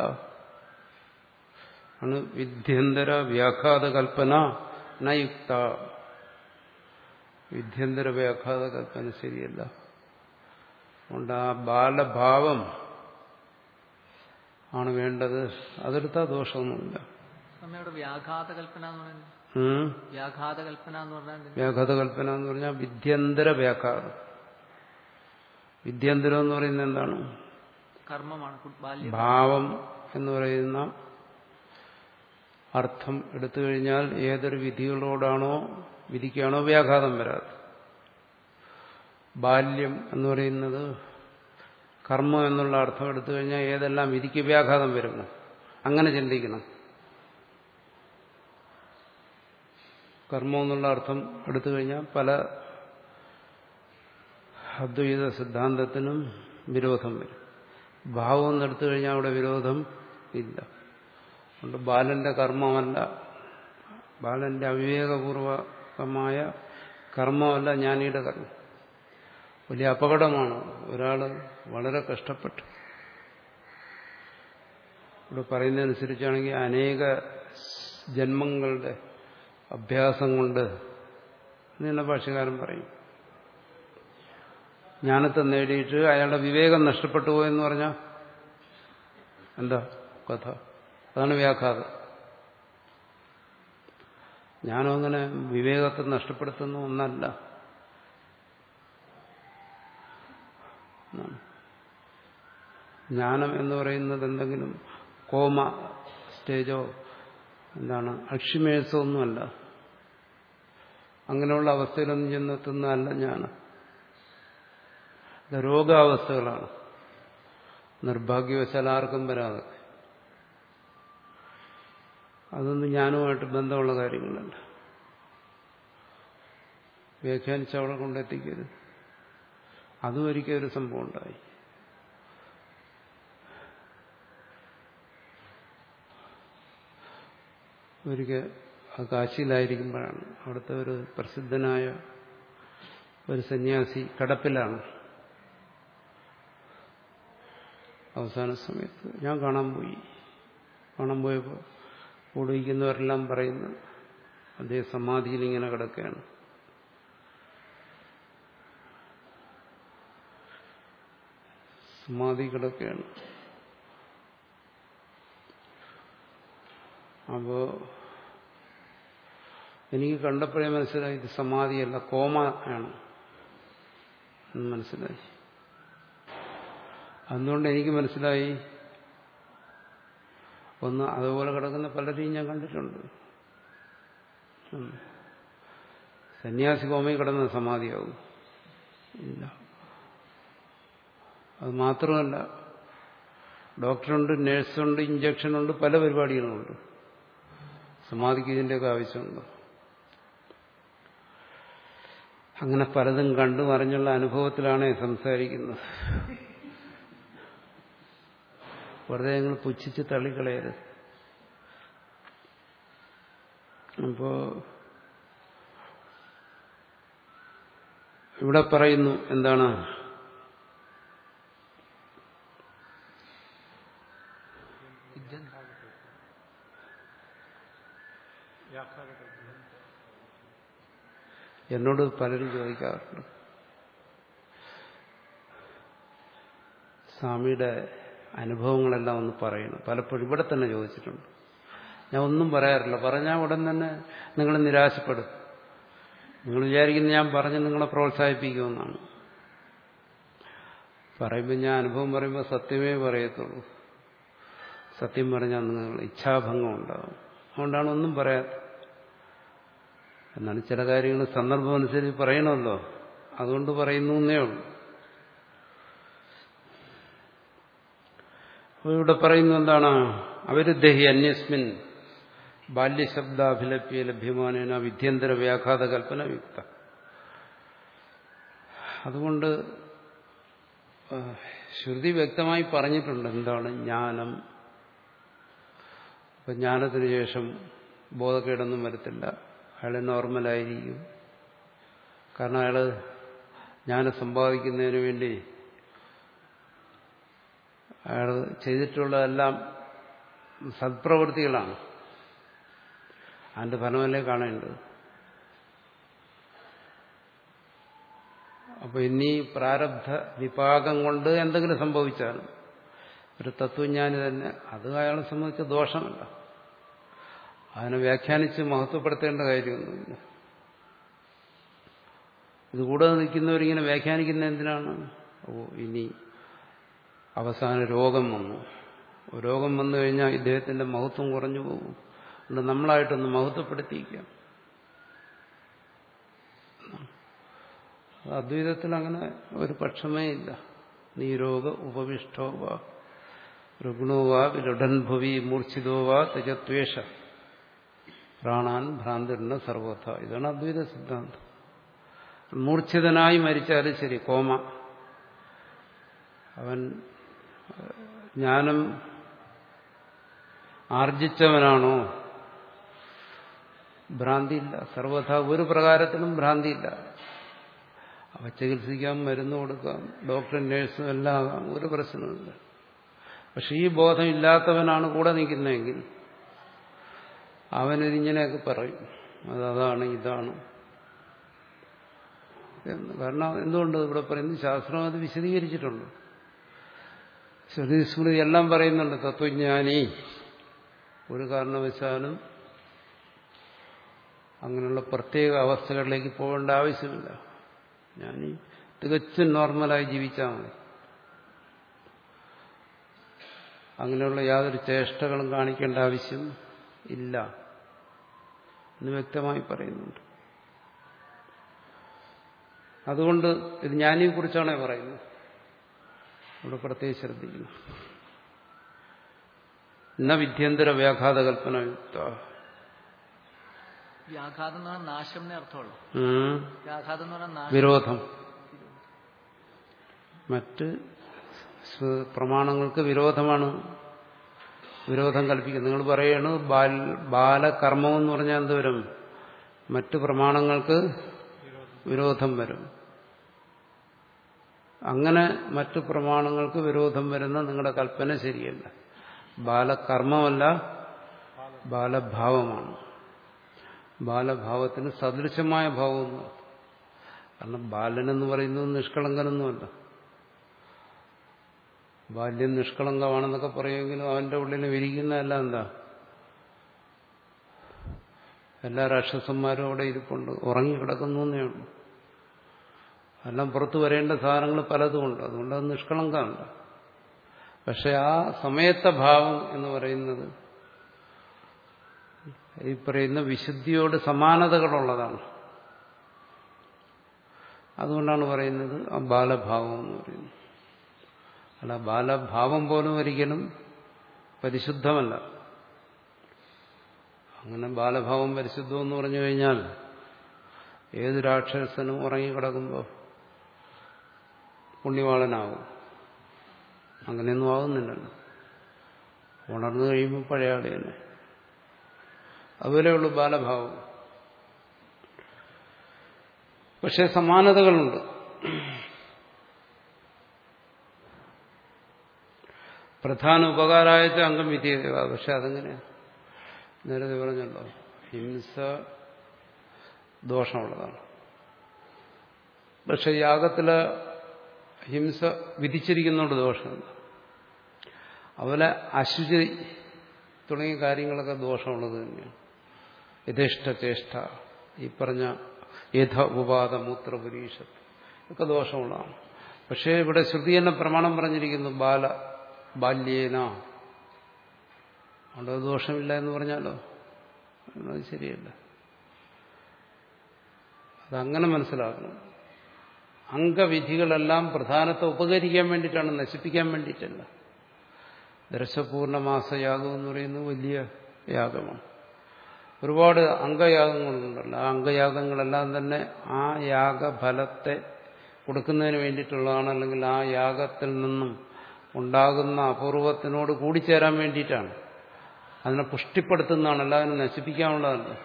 [SPEAKER 1] ആണ് വിദ്യന്തര വ്യാഘാത കൽപ്പന നയുക്ത വിദ്യന്തര വ്യാഘാത കൽപ്പന ശരിയല്ല അതുകൊണ്ട് ആ ബാലഭാവം ആണ് വേണ്ടത് അതെടുത്താൽ ദോഷമൊന്നുമില്ല
[SPEAKER 2] സമയയുടെ വ്യാഘാത കൽപ്പന എന്ന് പറയുന്നത്
[SPEAKER 1] ഉം.
[SPEAKER 2] വ്യാഘാത കൽപ്പന എന്ന് പറഞ്ഞാൽ എന്ത്?
[SPEAKER 1] വ്യാഘാത കൽപ്പന എന്ന് പറഞ്ഞാൽ വിദ്യന്തര വ്യാഘാതം വിദ്യന്തരം എന്ന് പറയുന്നത് എന്താണ്
[SPEAKER 2] കർമ്മമാണ് കു- ബാല്യം
[SPEAKER 1] ഭാവം എന്ന് പറയുന്ന അർത്ഥം എടുത്തു കഴിഞ്ഞാൽ ഏതൊരു വിധികളോടാണോ വിധിക്കാണോ വ്യാഘാതം വരാതെ ബാല്യം എന്ന് പറയുന്നത് കർമ്മം എന്നുള്ള അർത്ഥം എടുത്തു കഴിഞ്ഞാൽ ഏതെല്ലാം വിധിക്ക് വ്യാഘാതം വരുന്നു അങ്ങനെ ചിന്തിക്കണം കർമ്മം എന്നുള്ള അർത്ഥം എടുത്തു കഴിഞ്ഞാൽ പല അദ്വൈത സിദ്ധാന്തത്തിനും വിരോധം വരും ഭാവം എന്നെടുത്തു കഴിഞ്ഞാൽ അവിടെ വിരോധം ഇല്ല അതുകൊണ്ട് ബാലന്റെ കർമ്മമല്ല ബാലന്റെ അവിവേകപൂർവകമായ കർമ്മമല്ല ജ്ഞാനിയുടെ കർമ്മം വലിയ അപകടമാണ് ഒരാൾ വളരെ കഷ്ടപ്പെട്ടു ഇവിടെ പറയുന്നതനുസരിച്ചാണെങ്കിൽ അനേക ജന്മങ്ങളുടെ അഭ്യാസം കൊണ്ട് എന്നുള്ള ഭാഷകാരൻ പറയും ജ്ഞാനത്തെ നേടിയിട്ട് അയാളുടെ വിവേകം നഷ്ടപ്പെട്ടു പോയെന്ന് പറഞ്ഞാൽ എന്താ കഥ അതാണ് വ്യാഘാതം ജ്ഞാനം അങ്ങനെ വിവേകത്തെ നഷ്ടപ്പെടുത്തുന്ന ഒന്നല്ല എന്നാണ്. ജ്ഞാനം എന്ന് പറയുന്നത് എന്തെങ്കിലും കോമ സ്റ്റേജോ എന്താണ് അക്ഷിമേഴ്സോ ഒന്നുമല്ല അങ്ങനെയുള്ള അവസ്ഥയിലൊന്നും ചെന്നെത്തുന്നതല്ല ജ്ഞാനം ഇത് രോഗാവസ്ഥകളാണ് നിർഭാഗ്യവശാൽ ആർക്കും വരാതെ അതൊന്നും ജ്ഞാനവുമായിട്ട് ബന്ധമുള്ള കാര്യങ്ങളല്ല വ്യാഖ്യാനിച്ച് അവിടെ കൊണ്ടെത്തിക്കരുത് അതും ഒരിക്കലും ഒരു സംഭവം ഉണ്ടായി ഒരിക്കൽ ആ കാശിയിലായിരിക്കുമ്പോഴാണ് അവിടുത്തെ ഒരു പ്രസിദ്ധനായ ഒരു സന്യാസി കടപ്പിലാണ് അവസാന സമയത്ത് ഞാൻ കാണാൻ പോയി കാണാൻ പോയപ്പോൾ കൂടിയിരിക്കുന്നവരെല്ലാം പറയുന്നു അദ്ദേഹം സമാധിയിൽ ഇങ്ങനെ കിടക്കുകയാണ് സമാധി കിടക്കുകയാണ് അപ്പോ എനിക്ക് കണ്ടപ്പോഴേ മനസ്സിലായി ഇത് സമാധിയല്ല കോമ ആണ് എന്ന് മനസ്സിലായി അതുകൊണ്ട് എനിക്ക് മനസ്സിലായി ഒന്ന് അതുപോലെ കിടക്കുന്ന പലരെയും ഞാൻ കണ്ടിട്ടുണ്ട് ഉം. സന്യാസി കോമയിൽ കിടന്ന സമാധിയാവും ഇല്ല അത് മാത്രമല്ല ഡോക്ടറുണ്ട് നഴ്സുണ്ട് ഇഞ്ചക്ഷനുണ്ട് പല പരിപാടികളുമുണ്ട് സമാധിക്ക് ഇതിൻ്റെയൊക്കെ ആവശ്യമുണ്ട് അങ്ങനെ പലതും കണ്ടു അറിഞ്ഞുള്ള അനുഭവത്തിലാണ് സംസാരിക്കുന്നത് വെറുതെ ഞങ്ങൾ പുച്ഛിച്ച് തള്ളിക്കളയരുത് അപ്പോ ഇവിടെ പറയുന്നു എന്താണ്
[SPEAKER 2] വിദ്യൻ
[SPEAKER 1] എന്നോട് പലരും ചോദിക്കാറുണ്ട് സ്വാമിയുടെ അനുഭവങ്ങളെല്ലാം ഒന്ന് പറയണം പലപ്പോഴും ഇവിടെ തന്നെ ചോദിച്ചിട്ടുണ്ട് ഞാൻ ഒന്നും പറയാറില്ല പറഞ്ഞാൽ ഉടൻ തന്നെ നിങ്ങൾ നിരാശപ്പെടും നിങ്ങൾ വിചാരിക്കുന്ന ഞാൻ പറഞ്ഞ് നിങ്ങളെ പ്രോത്സാഹിപ്പിക്കുമെന്നാണ് പറയുമ്പോൾ ഞാൻ അനുഭവം പറയുമ്പോൾ സത്യമേ പറയത്തുള്ളൂ സത്യം പറഞ്ഞാൽ നിങ്ങൾ ഇച്ഛാഭംഗം ഉണ്ടാകും അതുകൊണ്ടാണ് ഒന്നും പറയാത്തത് എന്നാണ് ചില കാര്യങ്ങൾ സന്ദർഭം അനുസരിച്ച് പറയണമല്ലോ അതുകൊണ്ട് പറയുന്നു എന്നേ ഉള്ളൂ അപ്പോൾ ഇവിടെ പറയുന്നു എന്താണ് അവരുദ്ധഹി അന്യസ്മിൻ ബാല്യശബ്ദാഭിലപ്യ ലഭ്യമാനേന വിദ്യന്തര വ്യാഘാത കൽപ്പന യുക്ത അതുകൊണ്ട് ആ, ശ്രുതി വ്യക്തമായി പറഞ്ഞിട്ടുണ്ട് എന്താണ് ജ്ഞാനം അപ്പം ജ്ഞാനത്തിന് ശേഷം ബോധക്കേടൊന്നും വരത്തില്ല അയാൾ നോർമലായിരിക്കും കാരണം അയാൾ ജ്ഞാനം സമ്പാദിക്കുന്നതിന് വേണ്ടി അയാൾ ചെയ്തിട്ടുള്ളതെല്ലാം സത്പ്രവൃത്തികളാണ് അതിന്റെ ഫലമല്ലേ കാണേണ്ടത് അപ്പൊ ഇനി പ്രാരബ്ധ വിപാകം കൊണ്ട് എന്തെങ്കിലും സംഭവിച്ചാലും ഒരു തത്വജ്ഞാനി തന്നെ അത് അയാളെ സംബന്ധിച്ച ദോഷമല്ല അതിനെ വ്യാഖ്യാനിച്ച് മഹത്വപ്പെടുത്തേണ്ട കാര്യമൊന്നുമില്ല ഇത് കൂടെ നിൽക്കുന്നവരിങ്ങനെ വ്യാഖ്യാനിക്കുന്ന എന്തിനാണ് ഓ ഇനി അവസാന രോഗം വന്നു രോഗം വന്നു കഴിഞ്ഞാൽ ഇദ്ദേഹത്തിന്റെ മഹത്വം കുറഞ്ഞു പോകും അതുകൊണ്ട് നമ്മളായിട്ടൊന്ന് മഹത്വപ്പെടുത്തിയിരിക്കാം അദ്വൈതത്തിൽ അങ്ങനെ ഒരു പക്ഷമേ ഇല്ല നീരോഗ ഉപവിഷ്ടോ വാ രുഗ്ണോ വാ വിരുഢൻഭവി മൂർച്ഛിതോ വാ തജത്വേഷ പ്രാണാൻ ഭ്രാന്തിരുന്ന സർവഥ ഇതാണ് അദ്വൈത സിദ്ധാന്തം മൂർച്ഛിതനായി മരിച്ചാലും ശരി കോമ അവൻ ജ്ഞാനം ആർജിച്ചവനാണോ ഭ്രാന്തിയില്ല സർവഥ ഒരു പ്രകാരത്തിലും ഭ്രാന്തിയില്ല അവ ചികിത്സിക്കാം മരുന്ന് കൊടുക്കാം ഡോക്ടറും നേഴ്സും എല്ലാം ആകാം ഒരു പ്രശ്നമില്ല പക്ഷെ ഈ ബോധം ഇല്ലാത്തവനാണ് കൂടെ നിൽക്കുന്നതെങ്കിൽ അവനിതിങ്ങനെയൊക്കെ പറയും അത് അതാണ് ഇതാണ് എന്ന് കാരണം എന്തുകൊണ്ട് ഇവിടെ പറയുന്നത് ശാസ്ത്രം അത് വിശദീകരിച്ചിട്ടുണ്ട് ശ്രുതി സ്മൃതി എല്ലാം പറയുന്നുണ്ട് തത്വജ്ഞാനി ഒരു കാരണവശാലും അങ്ങനെയുള്ള പ്രത്യേക അവസ്ഥകളിലേക്ക് പോകേണ്ട ആവശ്യമില്ല ഞാൻ തികച്ചും നോർമലായി ജീവിച്ചാൽ മതി അങ്ങനെയുള്ള യാതൊരു ചേഷ്ടകളും കാണിക്കേണ്ട ആവശ്യം ഇല്ല എന്ന് വ്യക്തമായി പറയുന്നുണ്ട് അതുകൊണ്ട് ഇത് ജ്ഞാനിയെ കുറിച്ചാണ് പറയുന്നത് ഇവിടെ പ്രത്യേകം ശ്രദ്ധിക്കുന്നു ന വിദ്യന്തര വ്യാഘാത കൽപ്പന യുക്ത
[SPEAKER 2] വ്യാഘാതം എന്ന് പറഞ്ഞാൽ നാശം എന്നേ അർത്ഥമുള്ളൂ
[SPEAKER 1] ഉം.
[SPEAKER 2] വ്യാഘാതം എന്ന് പറഞ്ഞാൽ നാശം
[SPEAKER 1] വിരോധം മറ്റ് സ്വ- പ്രമാണങ്ങൾക്ക് വിരോധമാണ് വിരോധം കൽപ്പിക്കുന്നത് നിങ്ങൾ പറയണു ബാൽ ബാലകർമ്മം എന്ന് പറഞ്ഞാൽ എന്ത് വരും മറ്റ് പ്രമാണങ്ങൾക്ക് വിരോധം വരും അങ്ങനെ മറ്റു പ്രമാണങ്ങൾക്ക് വിരോധം വരുന്ന നിങ്ങളുടെ കൽപ്പന ശരിയല്ല ബാലകർമ്മമല്ല ബാലഭാവമാണ് ബാലഭാവത്തിന് സദൃശമായ ഭാവം എന്ന് അർത്ഥം. കാരണം ബാലനെന്ന് പറയുന്നത് നിഷ്കളങ്കനൊന്നുമല്ല ബാല്യം നിഷ്കളങ്കമാണെന്നൊക്കെ പറയുമെങ്കിലും അവന്റെ ഉള്ളിൽ വിരിക്കുന്നതല്ല എന്താ എല്ലാ രാക്ഷസന്മാരും അവിടെ ഇരിപ്പുണ്ട് ഉറങ്ങിക്കിടക്കുന്നു എന്നേ ഉള്ളൂ എല്ലാം പുറത്തു വരേണ്ട സാധനങ്ങൾ പലതുമുണ്ട് അതുകൊണ്ട് അത് നിഷ്കളങ്കമല്ല പക്ഷെ ആ സമയത്തെ ഭാവം എന്ന് പറയുന്നത് ഈ പറയുന്ന വിശുദ്ധിയോട് സമാനതകളുള്ളതാണ് അതുകൊണ്ടാണ് പറയുന്നത് ആ ബാലഭാവം എന്ന് പറയുന്നത് അല്ല ബാലഭാവം പോലും ഒരിക്കലും പരിശുദ്ധമല്ല അങ്ങനെ ബാലഭാവം പരിശുദ്ധം എന്ന് പറഞ്ഞു കഴിഞ്ഞാൽ ഏത് രാക്ഷസനും ഉറങ്ങിക്കിടക്കുമ്പോൾ പുണ്യവാളനാവും അങ്ങനെയൊന്നും ആവുന്നില്ലല്ലോ ഉണർന്നു കഴിയുമ്പോൾ പഴയ ആള് തന്നെ അതുപോലെയുള്ളൂ ബാലഭാവം പക്ഷെ സമാനതകളുണ്ട് പ്രധാന ഉപകാരമായിട്ട് അംഗം വിധിക്കുക പക്ഷെ അതെങ്ങനെയാ നേരത്തെ പറഞ്ഞല്ലോ ഹിംസ ദോഷമുള്ളതാണ് പക്ഷെ യാഗത്തില് ഹിംസ വിധിച്ചിരിക്കുന്നതുകൊണ്ട് ദോഷമില്ല അതുപോലെ അശുചി തുടങ്ങിയ കാര്യങ്ങളൊക്കെ ദോഷമുള്ളത് തന്നെയാണ് യഥേഷ്ട ചേഷ്ട ഈ പറഞ്ഞ യഥ ഉപാത മൂത്രപുരീഷത്ത് ഒക്കെ ദോഷമുള്ളതാണ് പക്ഷേ ഇവിടെ ശ്രുതി തന്നെ പ്രമാണം പറഞ്ഞിരിക്കുന്നു ബാല ബാല്യേന അവിടെ ദോഷമില്ല എന്ന് പറഞ്ഞാലോ അത് ശരിയല്ല അതങ്ങനെ മനസ്സിലാക്കണം അംഗവിധികളെല്ലാം പ്രധാനത്തെ ഉപകരിക്കാൻ വേണ്ടിയിട്ടാണ് നശിപ്പിക്കാൻ വേണ്ടിയിട്ടല്ല ദർശപൂർണമാസയാഗം എന്ന് പറയുന്നത് വലിയ യാഗമാണ് ഒരുപാട് അംഗയാഗങ്ങളുണ്ടല്ലോ ആ അംഗയാഗങ്ങളെല്ലാം തന്നെ ആ യാഗഫലത്തെ കൊടുക്കുന്നതിന് വേണ്ടിയിട്ടുള്ളതാണ് അല്ലെങ്കിൽ ആ യാഗത്തിൽ നിന്നും ഉണ്ടാകുന്ന അപൂർവത്തിനോട് കൂടിച്ചേരാൻ വേണ്ടിയിട്ടാണ് അതിനെ പുഷ്ടിപ്പെടുത്തുന്നതാണ് അല്ലാതെ നശിപ്പിക്കാനുള്ളതല്ല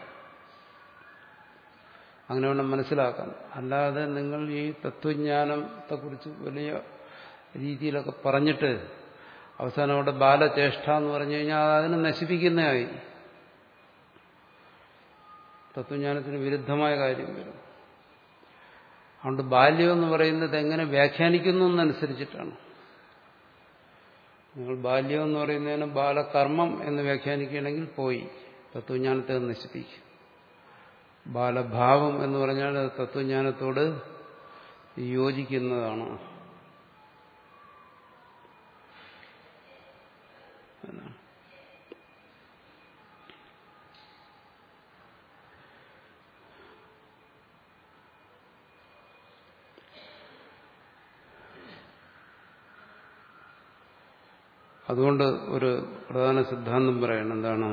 [SPEAKER 1] അങ്ങനെ വേണം മനസ്സിലാക്കാൻ അല്ലാതെ നിങ്ങൾ ഈ തത്വജ്ഞാനത്തെക്കുറിച്ച് വലിയ രീതിയിലൊക്കെ പറഞ്ഞിട്ട് അവസാനം അവിടെ ബാലചേഷ്ട എന്ന് പറഞ്ഞു കഴിഞ്ഞാൽ അതിനെ നശിപ്പിക്കുന്നതായി തത്വജ്ഞാനത്തിന് വിരുദ്ധമായ കാര്യം വരും അതുകൊണ്ട് ബാല്യം എന്ന് പറയുന്നത് എങ്ങനെ വ്യാഖ്യാനിക്കുന്നു എന്നനുസരിച്ചിട്ടാണ് നിങ്ങൾ ബാല്യം എന്ന് പറയുന്നതിന് ബാലകർമ്മം എന്ന് വ്യാഖ്യാനിക്കുകയാണെങ്കിൽ പോയി തത്വജ്ഞാനത്തെ അത് നശിപ്പിക്കും ബാലഭാവം എന്ന് പറഞ്ഞാൽ അത് തത്വജ്ഞാനത്തോട് യോജിക്കുന്നതാണ് അതുകൊണ്ട് ഒരു പ്രധാന സിദ്ധാന്തം പറയണം എന്താണ്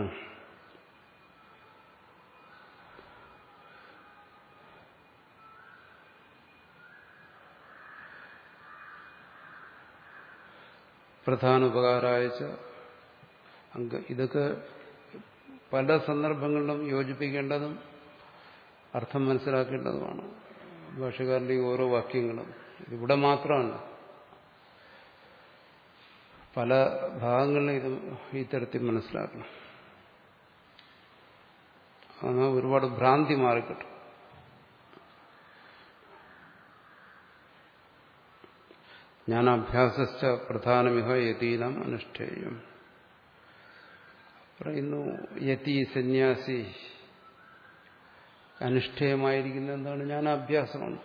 [SPEAKER 1] പ്രധാന ഉപകാരായച്ച അങ്ക ഇതൊക്കെ പല സന്ദർഭങ്ങളിലും യോജിപ്പിക്കേണ്ടതും അർത്ഥം മനസ്സിലാക്കേണ്ടതുമാണ് ഭാഷകാരൻ്റെ ഈ ഓരോ വാക്യങ്ങളും ഇവിടെ മാത്രമല്ല പല ഭാഗങ്ങളിലും ഇത് ഈ തരത്തിൽ മനസ്സിലാക്കണം അങ്ങനെ ഒരുപാട് ഭ്രാന്തി മാറിക്കിട്ടും ഞാൻ അഭ്യാസച്ച പ്രധാനമിഹ യതീനം അനുഷ്ഠേയം പറയുന്നു യതി സന്യാസി അനുഷ്ഠേയമായിരിക്കുന്ന എന്താണ് ഞാൻ അഭ്യാസമാണ്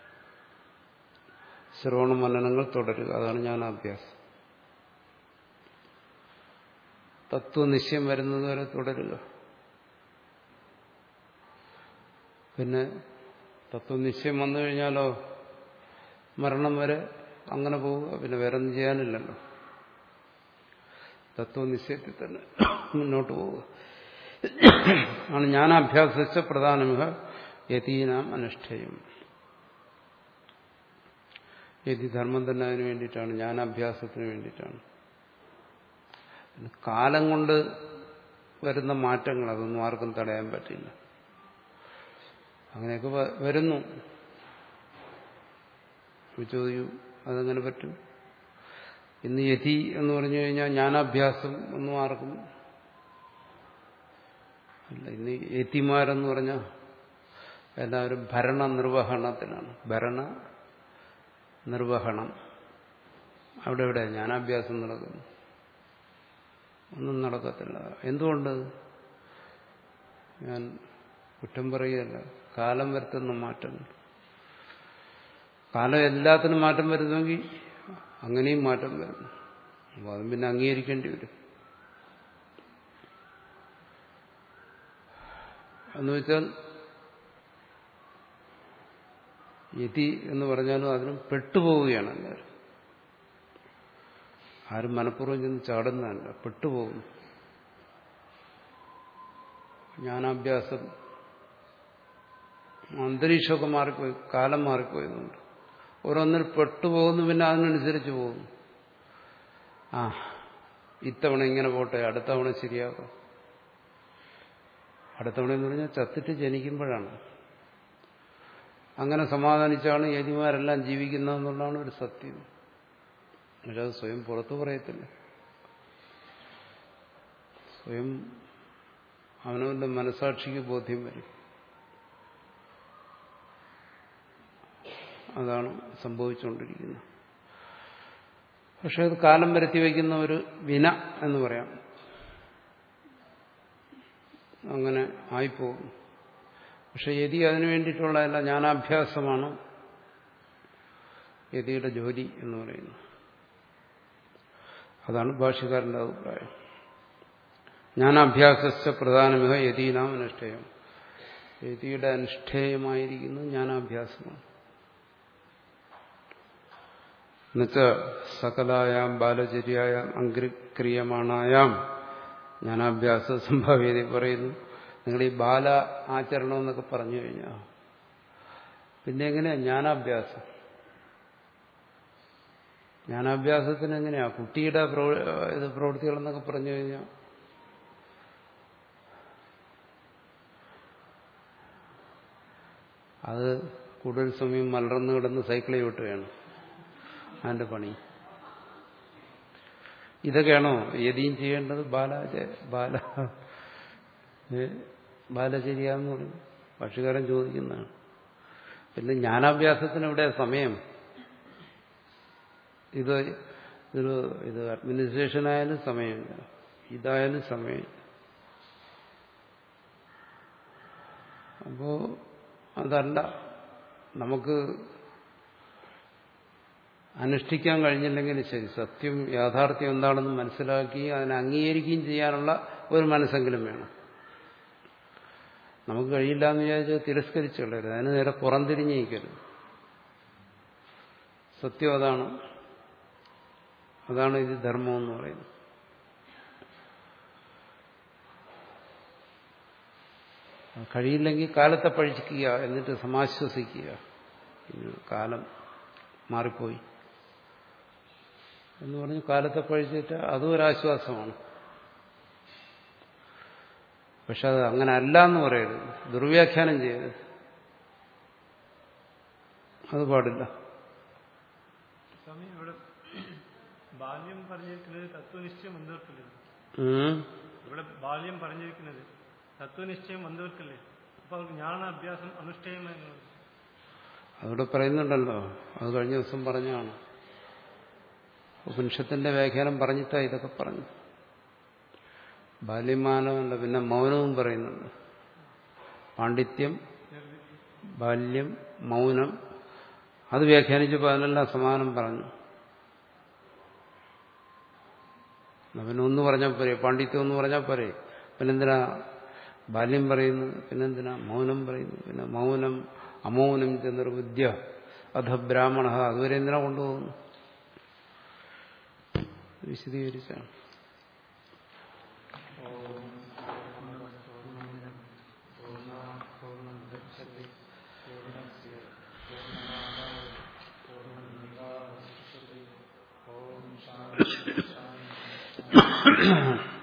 [SPEAKER 1] ശ്രവണ മനനങ്ങൾ തുടരുക അതാണ് ഞാൻ അഭ്യാസം തത്വനിശ്ചയം വരുന്നത് വരെ തുടരുക പിന്നെ തത്വനിശ്ചയം വന്നു കഴിഞ്ഞാലോ മരണം വരെ അങ്ങനെ പോവുക പിന്നെ വേറെ ഒന്നും ചെയ്യാനില്ലല്ലോ തത്വനിശ്ചയത്തിൽ തന്നെ മുന്നോട്ട് പോവുക ആണ് ഞാൻ അഭ്യാസിച്ച പ്രധാനമിക യതീനാം അനുഷ്ഠേയം യതി ധർമ്മം തന്നെ അതിനു വേണ്ടിയിട്ടാണ് ഞാൻ അഭ്യാസത്തിന് വേണ്ടിയിട്ടാണ് കാലം കൊണ്ട് വരുന്ന മാറ്റങ്ങൾ അതൊന്നും ആർക്കും തടയാൻ പറ്റില്ല അങ്ങനെയൊക്കെ വരുന്നു ചോദിക്കൂ അതെങ്ങനെ പറ്റും ഇന്ന് യതി എന്ന് പറഞ്ഞു കഴിഞ്ഞാൽ ജ്ഞാനാഭ്യാസം ഒന്നും ആർക്കും അല്ല ഇന്ന് യതിമാരെന്ന് പറഞ്ഞാൽ എല്ലാവരും ഭരണ നിർവഹണത്തിലാണ് ഭരണ നിർവഹണം അവിടെ എവിടെ ജ്ഞാനാഭ്യാസം നടക്കുന്നു ഒന്നും നടക്കത്തില്ല എന്തുകൊണ്ട് ഞാൻ കുറ്റം പറയുകയല്ല കാലം വരുത്തുന്ന മാറ്റങ്ങൾ കാലം എല്ലാത്തിനും മാറ്റം വരുന്നെങ്കിൽ അങ്ങനെയും മാറ്റം വരുന്നു അപ്പോൾ അതും പിന്നെ അംഗീകരിക്കേണ്ടി വരും എന്ന് വെച്ചാൽ യതി എന്ന് പറഞ്ഞാലും അതിനും പെട്ടുപോവുകയാണ് എല്ലാവരും ആരും മനഃപൂർവ്വം ചെന്ന് ചാടുന്നതല്ല പെട്ടുപോകുന്നു ജ്ഞാനാഭ്യാസം അന്തരീക്ഷമൊക്കെ മാറിപ്പോയി കാലം മാറിപ്പോയതുകൊണ്ട് ഓരോന്നിൽ പെട്ടുപോകുന്നു പിന്നെ അതിനനുസരിച്ച് പോകുന്നു ആ ഇത്തവണ ഇങ്ങനെ പോട്ടെ അടുത്ത തവണ ശരിയാക്കാം അടുത്ത തവണ എന്ന് പറഞ്ഞാൽ ചത്തിട്ട് ജനിക്കുമ്പോഴാണ് അങ്ങനെ സമാധാനിച്ചാണ് യതിമാരെല്ലാം ജീവിക്കുന്നതെന്നുള്ളതാണ് ഒരു സത്യം പക്ഷെ അത് സ്വയം പുറത്തു പറയത്തില്ല സ്വയം അവനവന്റെ മനസാക്ഷിക്ക് ബോധ്യം വരും അതാണ് സംഭവിച്ചുകൊണ്ടിരിക്കുന്നത് പക്ഷെ അത് കാലം വരുത്തി വയ്ക്കുന്ന ഒരു വിന എന്ന് പറയാം അങ്ങനെ ആയിപ്പോകും പക്ഷെ യതി അതിനു വേണ്ടിയിട്ടുള്ളതല്ല ജ്ഞാനാഭ്യാസമാണ് യതിയുടെ ജോലി എന്ന് പറയുന്നത് അതാണ് ഭാഷ്യക്കാരന്റെ അഭിപ്രായം ജ്ഞാനാഭ്യാസ പ്രധാനമിക യതീനാം അനുഷ്ഠേയം യതിയുടെ അനുഷ്ഠേയമായിരിക്കുന്നത് ജ്ഞാനാഭ്യാസമാണ് എന്നുവെച്ചാൽ സകലായാം ബാലചര്യായാം അങ്ക്രിയമാണായാം ജ്ഞാനാഭ്യാസ സംഭാവ്യത പറയുന്നു നിങ്ങൾ ഈ ബാല ആചരണം എന്നൊക്കെ പറഞ്ഞു കഴിഞ്ഞാൽ പിന്നെ എങ്ങനെയാ ജ്ഞാനാഭ്യാസം ജ്ഞാനാഭ്യാസത്തിന് എങ്ങനെയാ കുട്ടിയുടെ ഇത് പ്രവൃത്തികളെന്നൊക്കെ പറഞ്ഞു കഴിഞ്ഞാൽ അത് കൂടുതൽ സമയം മലർന്നു കിടന്ന് സൈക്കിളിൽ വിട്ടുകയാണ് അതിന്റെ പണി ഇതൊക്കെയാണോ യതിയും ചെയ്യേണ്ടത് ബാലാച ബാല ബാലചര്യാന്ന് പറയും ഭക്ഷ്യകാരൻ ചോദിക്കുന്നതാണ് പിന്നെ ജ്ഞാനാഭ്യാസത്തിന് ഇവിടെ സമയം ഇത് ഇത് ഇത് അഡ്മിനിസ്ട്രേഷൻ ആയാലും സമയമില്ല ഇതായാലും സമയം അപ്പോ അതല്ല നമുക്ക് അനുഷ്ഠിക്കാൻ കഴിഞ്ഞില്ലെങ്കിൽ ശരി സത്യം യാഥാർത്ഥ്യം എന്താണെന്ന് മനസ്സിലാക്കി അതിനെ അംഗീകരിക്കുകയും ചെയ്യാനുള്ള ഒരു മനസ്സെങ്കിലും വേണം നമുക്ക് കഴിയില്ല എന്ന് വിചാരിച്ചാൽ തിരസ്കരിച്ചു കളയരുത് അതിന് നേരെ പുറംതിരിഞ്ഞിരിക്കരുത് സത്യം അതാണ് അതാണ് ഇത് ധർമ്മം എന്ന് പറയുന്നത് അത് കഴിയില്ലെങ്കിൽ കാലത്തെ പഴിക്കുക എന്നിട്ട് സമാശ്വസിക്കുക ഇനി കാലം മാറിപ്പോയി എന്ന് പറഞ്ഞ് കാലത്തെ പഴിച്ചിട്ട് അതും ഒരാശ്വാസമാണ് പക്ഷെ അത് അങ്ങനെ അല്ല എന്ന് പറയരുത് ദുർവ്യാഖ്യാനം ചെയ്യരുത് അത് പാടില്ല
[SPEAKER 3] സ്വാമി ഇവിടെ ബാല്യം പറഞ്ഞിരിക്കുന്നത് തത്വനിശ്ചയം വന്നവർക്കല്ലേ
[SPEAKER 1] ഉം.
[SPEAKER 3] ഇവിടെ ബാല്യം പറഞ്ഞിരിക്കുന്നത് തത്വനിശ്ചയം വന്നവർക്കല്ലേ അപ്പൊ അവർക്ക് ജ്ഞാന അഭ്യാസം അനുഷ്ഠേയമെന്ന്
[SPEAKER 1] അവിടെ പറയുന്നുണ്ടല്ലോ അത് കഴിഞ്ഞ ദിവസം പറഞ്ഞാണ് ഉപനിഷത്തിന്റെ വ്യാഖ്യാനം പറഞ്ഞിട്ടാ ഇതൊക്കെ പറഞ്ഞു ബാല്യമാനമല്ല പിന്നെ മൗനവും പറയുന്നുണ്ട് പാണ്ഡിത്യം ബാല്യം മൗനം അത് വ്യാഖ്യാനിച്ചപ്പോൾ അതിനെല്ലാം സമാനം പറഞ്ഞു എന്നാ പിന്നെ ഒന്ന് പറഞ്ഞാൽ പോരെ പാണ്ഡിത്യം ഒന്ന് പറഞ്ഞാൽ പോരെ പിന്നെന്തിനാ ബാല്യം പറയുന്നു പിന്നെന്തിനാ മൗനം പറയുന്നു പിന്നെ മൗനം അമൗനം ചെന്നൊരു വിദ്യ അധ ബ്രാഹ്മണ അതുവരെ എന്തിനാ കൊണ്ടുപോകുന്നു വിശദീകരിച്ചാണ് ഓം